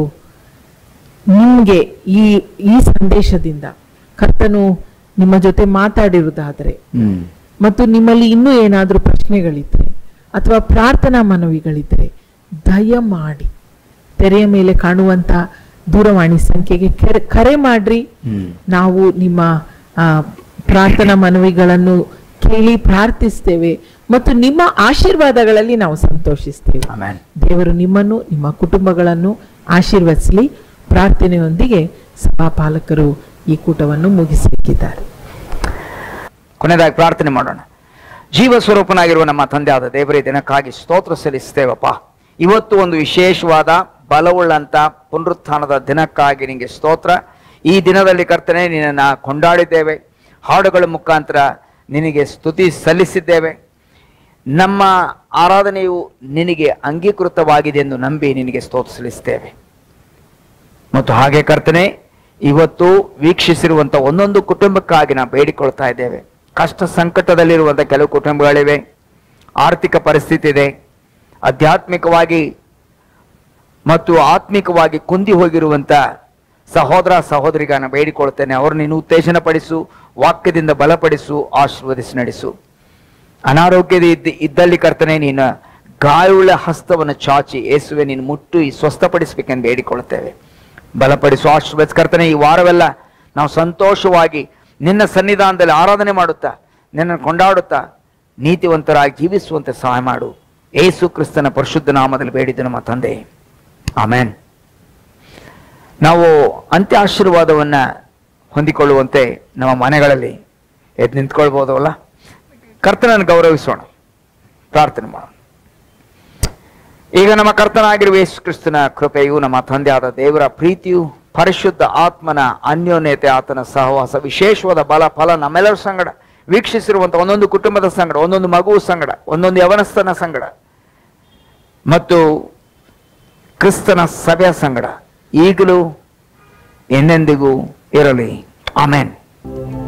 ನಿಮಗೆ ಈ ಈ ಸಂದೇಶದಿಂದ ಕರ್ತನು ನಿಮ್ಮ ಜೊತೆ ಮಾತಾಡಿರುವುದಾದರೆ ಹ್ಮ್. ಮತ್ತು ನಿಮ್ಮಲ್ಲಿ ಇನ್ನೂ ಏನಾದರೂ ಪ್ರಶ್ನೆಗಳಿದ್ರೆ ಅಥವಾ ಪ್ರಾರ್ಥನಾ ಮನವಿಗಳಿದ್ರೆ ದಯಮಾಡಿ ತೆರೆಯ ಮೇಲೆ ಕಾಣುವಂತ ದೂರವಾಣಿ ಸಂಖ್ಯೆಗೆ ಕೆರೆ- ಕರೆ ಮಾಡ್ರಿ ಹ್ಮ್. ನಾವು ನಿಮ್ಮ ಆ, ಪ್ರಾರ್ಥನಾ ಮನವಿಗಳನ್ನು ಕೇಳಿ ಪ್ರಾರ್ಥಿಸ್ತೇವೆ ಮತ್ತು ನಿಮ್ಮ ಆಶೀರ್ವಾದಗಳಲ್ಲಿ ನಾವು ಸಂತೋಷಿಸ್ತೇವೆ ಆಮೆನ್. ದೇವರು ನಿಮ್ಮನ್ನು ನಿಮ್ಮ ಕುಟುಂಬಗಳನ್ನು ಆಶೀರ್ವದಿಸಲಿ ಪ್ರಾರ್ಥನೆಯೊಂದಿಗೆ ಸಭಾಪಾಲಕರು ಈ ಕೂಟವನ್ನು ಮುಗಿಸಲಿಕ್ಕಿದ್ದಾರೆ ಕೊನೆಯದಾಗಿ ಪ್ರಾರ್ಥನೆ ಮಾಡೋಣ ಜೀವ ಸ್ವರೂಪನಾಗಿರುವ ನಮ್ಮ ತಂದೆ ಆದ ದೇವರೇ ದಿನಕ್ಕಾಗಿ ಸ್ತೋತ್ರ ಸಲ್ಲಿಸ್ತೇವಪ್ಪ ಇವತ್ತು ಒಂದು ವಿಶೇಷವಾದ ಬಲವುಳ್ಳಂತ ಪುನರುತ್ಥಾನದ ದಿನಕ್ಕಾಗಿ ನಿಮಗೆ ಸ್ತೋತ್ರ ಈ ದಿನದಲ್ಲಿ ಕರ್ತನೆ ನಿನ್ನನ್ನು ಕೊಂಡಾಡಿದ್ದೇವೆ ಹಾಡುಗಳ ಮುಖಾಂತರ ನಿನಗೆ ಸ್ತುತಿ ಸಲ್ಲಿಸಿದ್ದೇವೆ ನಮ್ಮ ಆರಾಧನೆಯು ನಿನಗೆ ಅಂಗೀಕೃತವಾಗಿದೆ ಎಂದು ನಂಬಿ ನಿನಗೆ ಸ್ತೋತ್ರ ಸಲ್ಲಿಸ್ತೇವೆ ಮತ್ತು ಹಾಗೆ ಕರ್ತನೆ ಇವತ್ತು ವೀಕ್ಷಿಸಿರುವಂತ ಒಂದೊಂದು ಕುಟುಂಬಕ್ಕಾಗಿ ನಾವು ಬೇಡಿಕೊಳ್ತಾ ಇದ್ದೇವೆ ಕಷ್ಟ ಸಂಕಟದಲ್ಲಿರುವಂತ ಕೆಲವು ಕುಟುಂಬಗಳಿವೆ ಆರ್ಥಿಕ ಪರಿಸ್ಥಿತಿ ಇದೆ ಆಧ್ಯಾತ್ಮಿಕವಾಗಿ ಮತ್ತು ಆತ್ಮಿಕವಾಗಿ ಕುಂದಿ ಹೋಗಿರುವಂತ ಸಹೋದರ ಸಹೋದರಿಗಾನ ಬೇಡಿಕೊಳ್ತೇನೆ ಅವರು ನೀನು ಉತ್ತೇಜನ ಪಡಿಸು ವಾಕ್ಯದಿಂದ ಬಲಪಡಿಸು ಆಶೀರ್ವದಿಸಿ ನಡೆಸು ಅನಾರೋಗ್ಯದ ಇದ್ದ ಇದ್ದಲ್ಲಿ ಕರ್ತನೆ ನೀನು ಗಾಯವುಳ್ಳ ಹಸ್ತವನ್ನು ಚಾಚಿ ಯೇಸುವೆ ನೀನು ಮುಟ್ಟು ಈ ಸ್ವಸ್ಥಪಡಿಸಬೇಕೆಂದು ಬೇಡಿಕೊಳ್ಳುತ್ತೇವೆ ಬಲಪಡಿಸು ಆಶೀರ್ವದಿಸಿ ಕರ್ತನೆ ಈ ವಾರವೆಲ್ಲ ನಾವು ಸಂತೋಷವಾಗಿ ನಿನ್ನ ಸನ್ನಿಧಾನದಲ್ಲಿ ಆರಾಧನೆ ಮಾಡುತ್ತಾ ನಿನ್ನನ್ನು ಕೊಂಡಾಡುತ್ತಾ ನೀತಿವಂತರಾಗಿ ಜೀವಿಸುವಂತೆ ಸಹಾಯ ಮಾಡು ಏಸು ಕ್ರಿಸ್ತನ ಪರಿಶುದ್ಧ ನಾಮದಲ್ಲಿ ಬೇಡಿದ್ದು ನಮ್ಮ ತಂದೆ ಆಮೇನ್ ನಾವು ಅಂತ್ಯ ಆಶೀರ್ವಾದವನ್ನ ಹೊಂದಿಕೊಳ್ಳುವಂತೆ ನಮ್ಮ ಮನೆಗಳಲ್ಲಿ ಎದ್ದು ನಿಂತ್ಕೊಳ್ಬೋದಲ್ಲ ಕರ್ತನನ್ನು ಗೌರವಿಸೋಣ ಪ್ರಾರ್ಥನೆ ಮಾಡೋಣ ಈಗ ನಮ್ಮ ಕರ್ತನಾಗಿರುವ ಯೇಸು ಕ್ರಿಸ್ತನ ಕೃಪೆಯು ನಮ್ಮ ತಂದೆಯಾದ ದೇವರ ಪ್ರೀತಿಯು ಪರಿಶುದ್ಧ ಆತ್ಮನ ಅನ್ಯೋನ್ಯತೆ ಆತನ ಸಹವಾಸ ವಿಶೇಷವಾದ ಬಲ ಫಲ ನಮ್ಮೆಲ್ಲರ ಸಂಗಡ ವೀಕ್ಷಿಸಿರುವಂತ ಒಂದೊಂದು ಕುಟುಂಬದ ಸಂಗಡ ಒಂದೊಂದು ಮಗುವ ಸಂಗಡ ಒಂದೊಂದು ಯವನಸ್ಥನ ಸಂಗಡ ಮತ್ತು ಕ್ರಿಸ್ತನ ಸಭೆಯ ಸಂಗಡ ಈಗಲೂ ಎಂದೆಂದಿಗೂ ಇರಲಿ ಆಮೇನ್